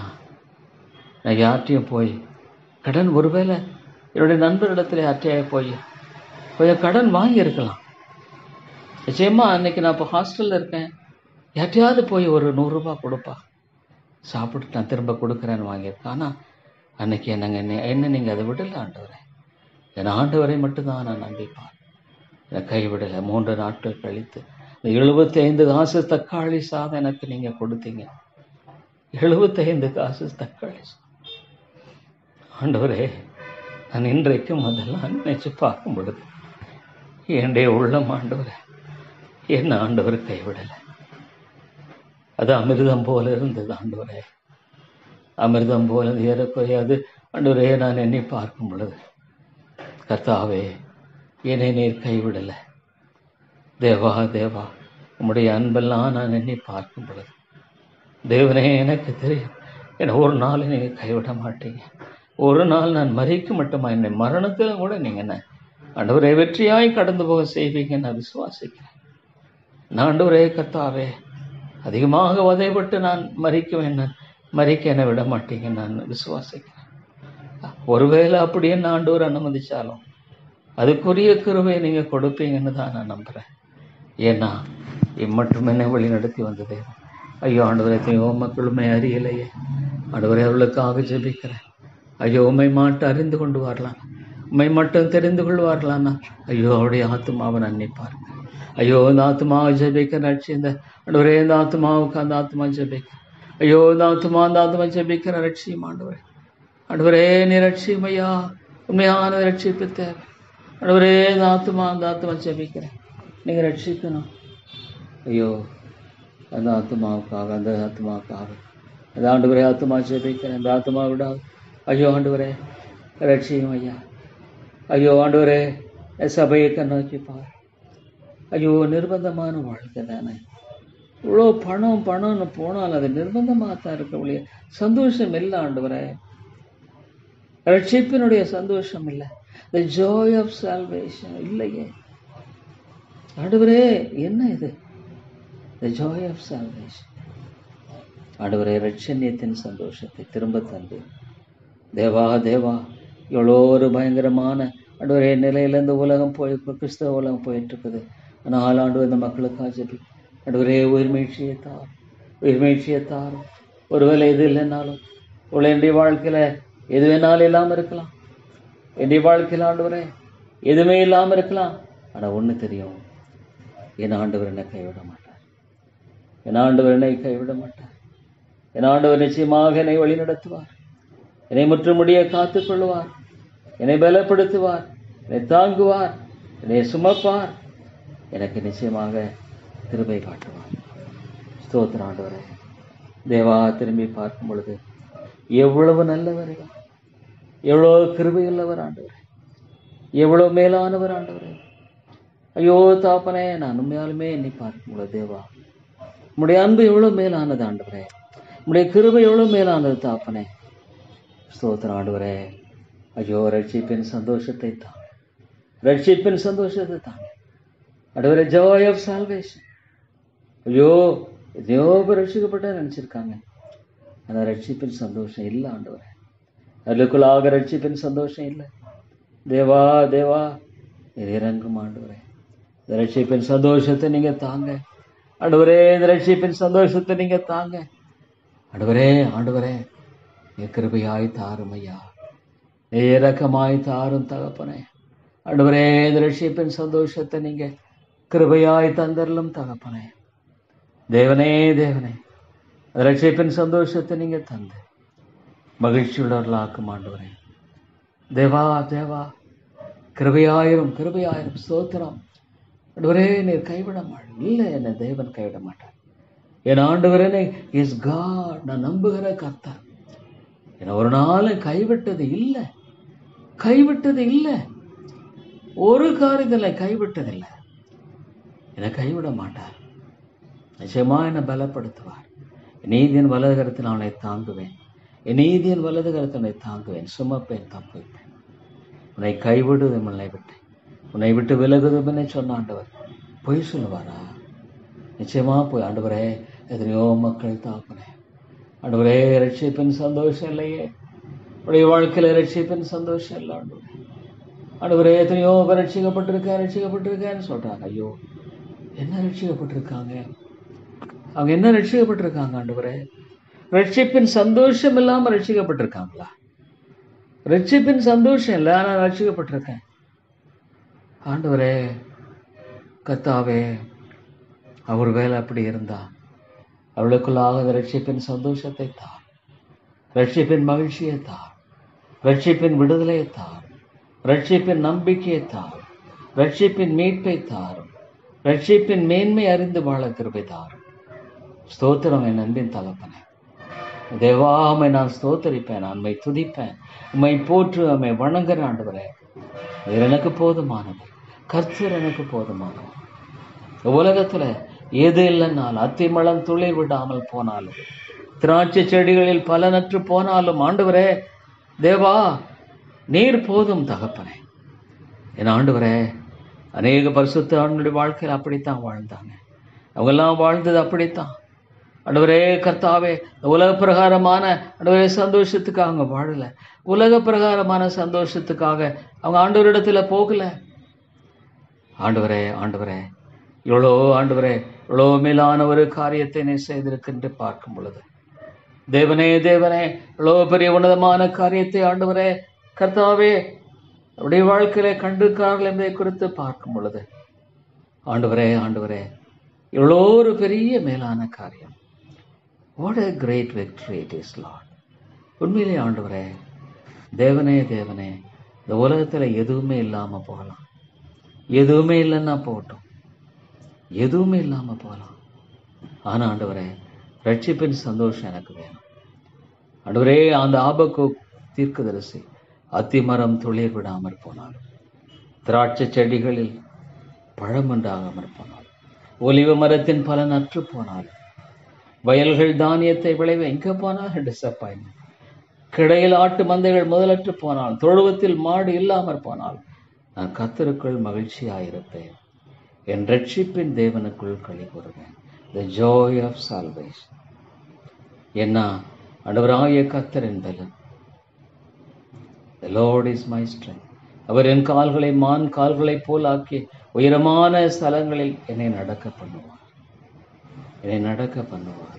நான் யார்கிட்டையும் போய் கடன் ஒருவேளை என்னுடைய நண்பரிடத்துல யார்கிட்டயே போய் கொஞ்சம் கடன் வாங்கியிருக்கலாம் நிச்சயமா அன்னைக்கு நான் இப்போ ஹாஸ்டலில் இருக்கேன் யார்கிட்டயாவது போய் ஒரு நூறுரூபா கொடுப்பா சாப்பிட்டு நான் திரும்ப கொடுக்குறேன்னு வாங்கியிருக்கேன் ஆனால் அன்னைக்கு என்னங்க என்ன என்ன நீங்கள் அதை விடலை ஆண்டவரே என் ஆண்டவரை மட்டும்தான் நான் நம்பிப்பான் என்னை கைவிடலை மூன்று நாட்கள் கழித்து இந்த எழுபத்தி ஐந்து காசு தக்காளி சாதம் எனக்கு நீங்கள் கொடுத்தீங்க எழுபத்தைந்து காசு தக்காளி சாதம். ஆண்டவரே நான் இன்றைக்கும் அதெல்லாம் நினைச்சு பார்க்கும் பொழுது என்னுடைய உள்ளம் ஆண்டவரே என்ன ஆண்டவர் கைவிடலை அது அமிர்தம் போல இருந்தது ஆண்டவரே அமிர்தம் போல ஏறக்குறைய அது ஆண்டவரே நான் எண்ணி பார்க்கும் பொழுது கர்த்தாவே என்னை நீர் கைவிடலை தேவா தேவா உம்முடைய அன்பெல்லாம் நான் எண்ணி பார்க்கும் பொழுது தேவனே எனக்கு தெரியும் என்னை ஒரு நாள் நீங்கள் கைவிட மாட்டீங்க ஒரு நாள் நான் மறிக்க மட்டுமா என்னை மரணத்திலும் கூட நீங்கள் என்ன ஆண்டவரே வெற்றியாய் கடந்து போக செய்வீங்க நான் விசுவாசிக்கிறேன் நான் ஆண்டவரே கர்த்தாவே அதிகமாக வதைப்பட்டு நான் மறிக்க வேணும் மறிக்க என்னை விட மாட்டீங்க நான் விசுவாசிக்கிறேன் ஒருவேளை அப்படியே நான் ஆண்டவர் அனுமதிச்சாலும் அதுக்குரிய கிருபையை நீங்கள் கொடுப்பீங்கன்னு தான் நான் நம்புகிறேன் ஏன்னா இம்மட்டும் என்னை வழி நடத்தி வந்ததே ஐயோ ஆண்டவரே எத்தனையோ மக்களுமே அறியலையே ஆண்டவரே அவர்களுக்காக ஜெபிக்கிறேன் ஐயோ உண்மை மாட்டு அறிந்து கொண்டு வரலாம் உண்மை மட்டும் தெரிந்து கொள்வார்களான்னா ஐயோ அவருடைய ஆத்மாவை நன்னி பாருங்க ஐயோ இந்த ஆத்மாவை ஜெபிக்க நடிச்சு இந்த ஆண்டவரே இந்த ஆத்மாவுக்கு அந்த ஆத்மா ஜெபிக்க ஐயோ இந்த ஆத்மா அந்த ஆத்மா ஜெபிக்கிற ரட்சியம் ஆண்டவரே ஆண்டவரே நீ ரட்சியம் ஐயா உண்மையான ரட்சிப்பு தேவை ஆண்டவரே இந்த ஆத்மா அந்த ஆத்மா ஜெபிக்கிறேன் நீங்கள் ரட்சிக்கணும் ஐயோ அந்த ஆத்மாவுக்காக அந்த ஆத்மாவுக்காக அந்த ஆண்டவரே ஆத்மா ஜெபிக்கிறேன் அந்த ஆத்மா விடாது ஐயோ ஆண்டவரே ரட்சியும் ஐயா ஐயோ ஆண்டவரே என் சபையை கண்ணோக்கி பார் ஐயோ நிர்பந்தமான வாழ்க்கை தானே இவ்வளோ பணம் பணம்னு போனால் அது நிர்பந்தமாக தான் இருக்க ஒழிய சந்தோஷம் இல்லை ஆண்டவரே ரட்சிப்பினுடைய சந்தோஷம் இல்லை த ஜாய் ஆஃப் சால்வேஷன் இல்லையே ஆண்டவரே என்ன இது த ஜாய் ஆஃப் சால்வேஷன் ஆண்டவரே ரட்சண்யத்தின் சந்தோஷத்தை திரும்ப தந்து தேவா தேவா எவ்வளோ ஒரு பயங்கரமான ஆண்டவரே நிலையில இந்த உலகம் போய் இப்போ கிறிஸ்தவ உலகம் போயிட்டு இருக்குது ஆனால் ஆண்டு இந்த மக்களுக்காக ஜெபி ஆண்டவரே உயிர்மீழ்ச்சியை தார் உயிர்மீழ்ச்சியை தாரும் ஒருவேளை எது இல்லைன்னாலும் இவ்வளோ என்னுடைய வாழ்க்கையில் எது வேணாலும் இல்லாமல் இருக்கலாம் என்னுடைய வாழ்க்கையில் ஆண்டவரே எதுவுமே இல்லாமல் இருக்கலாம் ஆனால் ஒன்று தெரியும் என் ஆண்டவர் என்னை கைவிட மாட்டார் என் ஆண்டவர் என்னை கைவிட மாட்டார் என் ஆண்டவர் நிச்சயமாக என்னை வழி நடத்துவார் என்னை முற்றுமுடிய காத்துக் கொள்வார் என்னை பலப்படுத்துவார் என்னை தாங்குவார் என்னை சுமப்பார் எனக்கு நிச்சயமாக கிருபை காட்டுவார் ஸ்தோத்திர ஆண்டவரே தேவா திரும்பி பார்க்கும் பொழுது எவ்வளவு நல்லவர் இவர். எவ்வளவு கிருபையுள்ளவர் ஆண்டவரே எவ்வளவு மேலானவர் ஆண்டவரே ஐயோ தாப்பனே நான் உண்மையாலுமே எண்ணி பார்க்கும் பொழுது தேவா உம்முடைய அன்பு எவ்வளவு மேலானது ஆண்டவரே உம்முடைய கிருபை எவ்வளவு மேலானது தாப்பனே ஸ்தோத்திரம் ஆண்டவரே ஐயோ ரட்சிப்பின் சந்தோஷத்தை தான் ரட்சிப்பின் சந்தோஷத்தை தான் ஆண்டவரே ஜாய் ஆஃப் சால்வேஷன் ஐயோ எதையோ பேர் ரட்சிக்கப்பட்ட நினச்சிருக்காங்க அந்த ரட்சிப்பின் சந்தோஷம் இல்லை ஆண்டவரே அதுக்குள்ளாக ரட்சிப்பின் சந்தோஷம் இல்லை தேவா தேவா இது இறங்கும் ஆண்டவரே இந்த ரட்சிப்பின் சந்தோஷத்தை நீங்க தாங்க ஆண்டவரே இந்த ரட்சிப்பின் சந்தோஷத்தை நீங்க தாங்க ஆண்டவரே ஆண்டவரே நீ கிருபையாய் தாரும் ஐயா நீ இரக்கமாய் தாரும் தகப்பனே ஆண்டவரே இந்த ரட்சிப்பின் சந்தோஷத்தை நீங்க கிருபையாய் தந்தரலும் தகப்பனே தேவனே தேவனே அந்த ரட்சிப்பின் சந்தோஷத்தை நீங்க தந்து மகிழ்ச்சியுள்ளவர்களாக்கும் ஆண்டவரே தேவா தேவா கிருபையாயிரம் கிருபையாயிரம் ஸ்தோத்திரம் ஆண்டவரே நீர் கைவிட மாட்டேன் இல்லை என்னை தேவன் கைவிட மாட்டார் என் ஆண்டவரனே இஸ் காட் நான் நம்புகிற கர்த்தர் என்னை ஒரு நாளும் கைவிட்டது இல்லை கைவிட்டது இல்லை ஒரு காரியத்தில் கைவிட்டதில்லை என்னை கைவிட மாட்டார் நிச்சயமா என்னை பலப்படுத்துவார் என் நீதியின் வலது கரத்தில் அவனை தாங்குவேன் என் நீதியின் வலது கரத்தில் அவனை தாங்குவேன் சுமப்பேன் தப்புவேன் உன்னை கைவிடுவதும் உன்னை விட்டு உன்னை விட்டு விலகுதும் என்னை சொன்ன ஆண்டவர் பொய் சொல்லுவாரா நிச்சயமா போய் ஆண்டவரே எத்தனையோ மக்கள் தாக்குனேன் ஆண்டவரே ரட்சிப்பின் சந்தோஷம் இல்லையே உடைய வாழ்க்கையில ரட்சிப்பின் சந்தோஷம் இல்லை ஆண்டவரே ஆண்டவரே எத்தனையோ பேர் ரட்சிக்கப்பட்டிருக்கேன் ரட்சிக்கப்பட்டிருக்கேன்னு சொல்றாங்க ஐயோ என்ன ரட்சிக்கப்பட்டிருக்காங்க அவங்க என்ன ரட்சிக்கப்பட்டிருக்காங்க ஆண்டவரே ரட்சிப்பின் சந்தோஷம் இல்லாம ரட்சிக்கப்பட்டிருக்காங்களா ரட்சிப்பின் சந்தோஷம் இல்லை ஆனால் ரட்சிக்கப்பட்டிருக்கேன் ஆண்டவரே கத்தாவே அவர் வேலை அப்படி இருந்தா அவளுக்குள்ளாக அந்த ரட்சிப்பின் சந்தோஷத்தை தார் ரட்சிப்பின் மகிழ்ச்சியை தார் ரட்சிப்பின் விடுதலையை தார் ரட்சிப்பின் நம்பிக்கையை தார் ரட்சிப்பின் மீட்பை தாரும் ரட்சிப்பின் மேன்மை அறிந்து வாழ கிருபை தாரும் ஸ்தோத்திரம் என் அன்பின் தகப்பனே தேவா உம்மை நான் ஸ்தோத்தரிப்பேன் நான் உம்மை துதிப்பேன் உம்மை போற்று உம்மை வணங்குற ஆண்டவரே நீர் எனக்கு போதுமானவர் கர்த்தர் எனக்கு போதுமானவர் இந்த உலகத்துல எது இல்லைன்னால் அத்திமளம் துளிர் விடாமல் போனாலும் திராட்சை செடிகளில் பலனற்று போனாலும் ஆண்டவரே தேவா நீர் போதும் தகப்பனே என் ஆண்டவரே அநேக பரிசுத்த ஆண்டுடைய வாழ்க்கையில் அப்படித்தான் வாழ்ந்தாங்க அவங்கெல்லாம் வாழ்ந்தது அப்படித்தான் ஆண்டவரே கர்த்தாவே இந்த உலக பிரகாரமான ஆண்டவரே சந்தோஷத்துக்காக அவங்க வாழல உலக பிரகாரமான சந்தோஷத்துக்காக அவங்க ஆண்டவரிடத்துல போகல ஆண்டவரே ஆண்டவரே இவ்வளோ ஆண்டவரே இவ்வளோ மேலான ஒரு காரியத்தை நீ செய்திருக்கின்ற பார்க்கும் பொழுது தேவனே தேவனே இவ்வளோ பெரிய உன்னதமான காரியத்தை ஆண்டவரே கர்த்தாவே அவருடைய வாழ்க்கையில கண்டிருக்கார்கள் என்பதை குறித்து பார்க்கும் பொழுது ஆண்டவரே ஆண்டவரே இவ்வளோ ஒரு பெரிய மேலான காரியம் what a great victory it is Lord உண்மையிலே ஆண்டவரே தேவனே தேவனே இந்த உலகத்துல எதுவுமே இல்லாம போகலாம் எதுவுமே இல்லைன்னா போகட்டும் எதுவுமே இல்லாம போகலாம் ஆனா ஆண்டவரே ரட்சிப்பின் சந்தோஷம் எனக்கு வேணும் ஆண்டவரே அந்த ஆபக்கு தீர்க்கதரிசி அத்திமரம் துளிர் விடாமற் போனாலும் திராட்சை செடிகளில் பழம் உண்டாகாமற் போனாலும் ஒலிவ மரத்தின் பலன் அற்று போனாலும் வயல்கள் தானியத்தை விளைவ எங்க போனாலும் டிசப்பாயின்மெண்ட் கிடையில் ஆட்டு மந்தைகள் முதலற்று போனால் தொழுவத்தில் மாடு இல்லாமற் போனால் நான் கத்தருக்குள் மகிழ்ச்சியாயிருப்பேன் என் ரட்சிப்பின் தேவனுக்குள் களி கூறுவேன் த ஜோய் ஆஃப் சால்வேஷன் என்ன ஆண்டவராகிய கத்தர் என்பலன் the Lord is my strength அவர் என் கால்களை மான் கால்களைப் போல் ஆக்கி உயரமான ஸ்தலங்களில் என்னை நடக்க பண்ணுவார் என்னை நடக்க பண்ணுவார்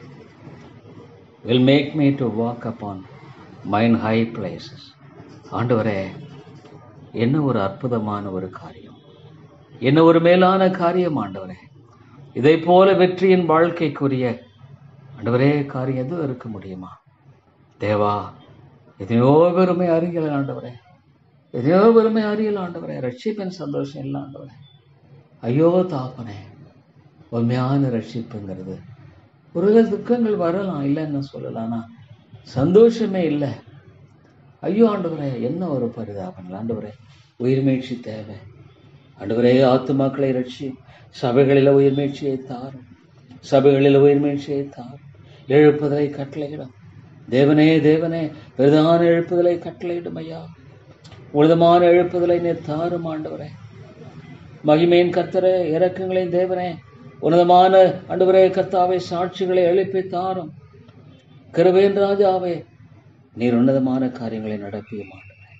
will make me to walk upon mine high places ஆண்டவரே என்ன ஒரு அற்புதமான ஒரு காரியம் என்ன ஒரு மேலான காரியம் ஆண்டவரே இதை போல வெற்றியின் வாழ்க்கைக்குரிய ஆண்டவரே காரியம் எதுவும் இருக்க முடியுமா தேவா எத்தனையோ பெருமை அறியல ஆண்டவரே எதையோ பெருமை அறியல ஆண்டவரே ரட்சிப்பின் சந்தோஷம் இல்லை ஆண்டவரே ஐயோ தாப்பனே உண்மையான ரட்சிப்புங்கிறது ஒரு துக்கங்கள் வரலாம் இல்லைன்னு சொல்லலாம் ஆனா சந்தோஷமே இல்லை ஐயோ ஆண்டவரே என்ன ஒரு பரிதாபங்கள் ஆண்டவரே உயிர்மீழ்ச்சி தேவை ஆண்டவரே ஆத்துமாக்களை ரட்சி சபைகளில் உயிர்மீழ்ச்சியை தாரும் சபைகளில் உயிர்மீழ்ச்சியை தாரும் எழுப்புதலை கட்டளையிடும் தேவனே தேவனே பிரதான எழுப்புதலை கட்டளையிடும் ஐயா உழுதமான எழுப்புதலை நீர் தாரும் ஆண்டவரே மகிமையின் கர்த்தரே இறக்கங்களின் தேவனே உன்னதமான ஆண்டவரே கர்த்தாவே சாட்சிகளை எழுப்பி தாரும் கிருபையின் ராஜாவே நீர் உன்னதமான காரியங்களை நடப்பியும் ஆண்டவரே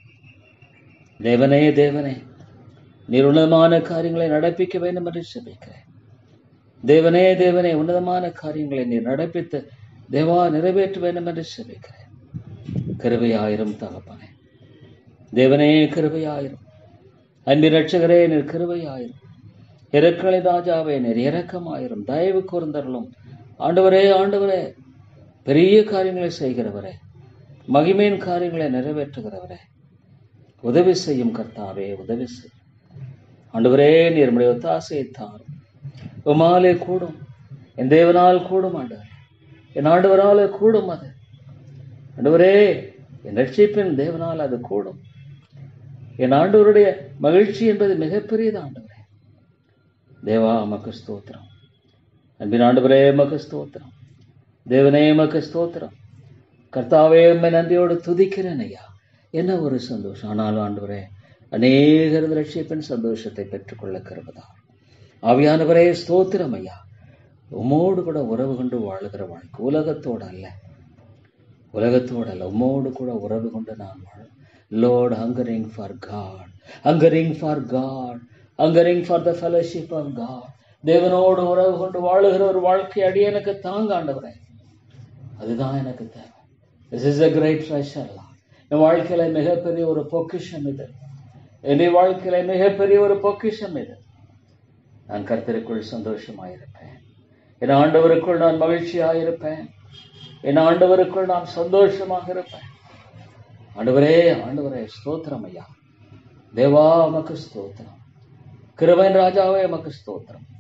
தேவனே தேவனே நீர் உன்னதமான காரியங்களை நடப்பிக்க வேண்டும் என்று செபிக்கிறேன் தேவனே தேவனே உன்னதமான காரியங்களை நீர் நடப்பித்து தேவா நிறைவேற்ற வேண்டும் என்று செபிக்கிறேன் கிருபையாயிரும் தகப்பனே தேவனே கிருபையாயிரும் அன்பின் ரட்சகரே நீர் கிருபையாயிரும் இறக்களை ராஜாவே நீர் இரக்கமாயிரும் தயவு கூர்ந்தருளும் ஆண்டவரே ஆண்டவரே பெரிய காரியங்களை செய்கிறவரே மகிமையின் காரியங்களை நிறைவேற்றுகிறவரே உதவி செய்யும் கர்த்தாவே உதவி செய்யும் ஆண்டவரே நீர் உடைய ஒத்தாசையை தாரும் உமாலே கூடும் என் தேவனால் கூடும் ஆண்டவரே என் ஆண்டவராலே கூடும் அது ஆண்டவரே என் ரட்சிப்பின் தேவனால் அது கூடும் என் ஆண்டவருடைய மகிழ்ச்சி என்பது மிகப்பெரியது ஆண்டவரே தேவா மக்கு ஸ்தோத்திரம் அன்பின் ஆண்டவரே மக்கு ஸ்தோத்திரம் தேவனே மக்கு ஸ்தோத்திரம் கர்த்தாவே உம்மை நன்றியோடு துதிக்கிறேன் ஐயா என்ன ஒரு சந்தோஷம் ஆனாலும் ஆண்டவரே அநேகர் ரட்சிப்பின் சந்தோஷத்தை பெற்றுக்கொள்ள கருவதா ஆவியானவரே ஸ்தோத்திரம் ஐயா உம்மோடு கூட உறவு கொண்டு வாழுகிற வாழ்க்கை உலகத்தோடு அல்ல உலகத்தோடு அல்ல உம்மோடு கூட உறவு கொண்டு நான் வாழ Lord hungering for God hungering for God hungering for the fellowship of God தேவனோடு உறவு கொண்டு வாழுகிற ஒரு வாழ்க்கை அடி எனக்கு தாங்க ஆண்டவரே அதுதான் எனக்கு தேவை திஸ் இஸ் அ கிரேட் ட்ரெஷர்லாம் என் வாழ்க்கையில மிகப்பெரிய ஒரு பொக்கிஷம் இது என்னுடைய வாழ்க்கையில மிகப்பெரிய ஒரு பொக்கிஷம் இது நான் கர்த்தருக்குள் சந்தோஷமாயிருப்பேன் என் ஆண்டவருக்குள் நான் மகிழ்ச்சியாயிருப்பேன் என் ஆண்டவருக்குள் நான் சந்தோஷமாக இருப்பேன் ஆண்டவரே ஆண்டவரே ஸ்தோத்திரம் ஐயா தேவா உமக்கு ஸ்தோத்திரம் கிருபைன் ராஜாவே உமக்கு ஸ்தோத்திரம்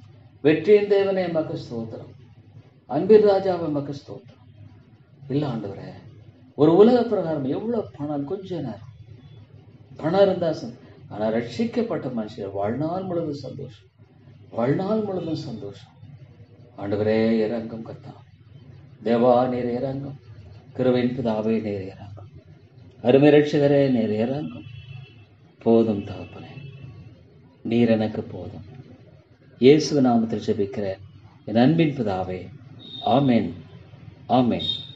வெற்றியின் தேவனே மக ஸ்தோத்திரம் அன்பின் ராஜாவை மக ஸ்தோத்திரம் இல்ல ஆண்டவரே ஒரு உலக பிரகாரம் எவ்வளவு பணம் கொஞ்ச நேரம் பணம் இருந்தா சந்தோஷம். ஆனா ரட்சிக்கப்பட்ட மனுஷர் வாழ்நாள் முழுவதும் சந்தோஷம் வாழ்நாள் முழுவதும் சந்தோஷம் ஆண்டவரே இறங்கும் கத்தா தேவா நீர் இறங்கும் கிருவின் பிதாவே நீர் இறங்கும் அருமை ரட்சகரே நீர் இறங்கும் போதும் தகப்பனே நீர் எனக்கு போதும் இயேசு நாமத்தில் ஜெபிக்கிறேன் என் அன்பின் பிதாவே ஆமென் ஆமென்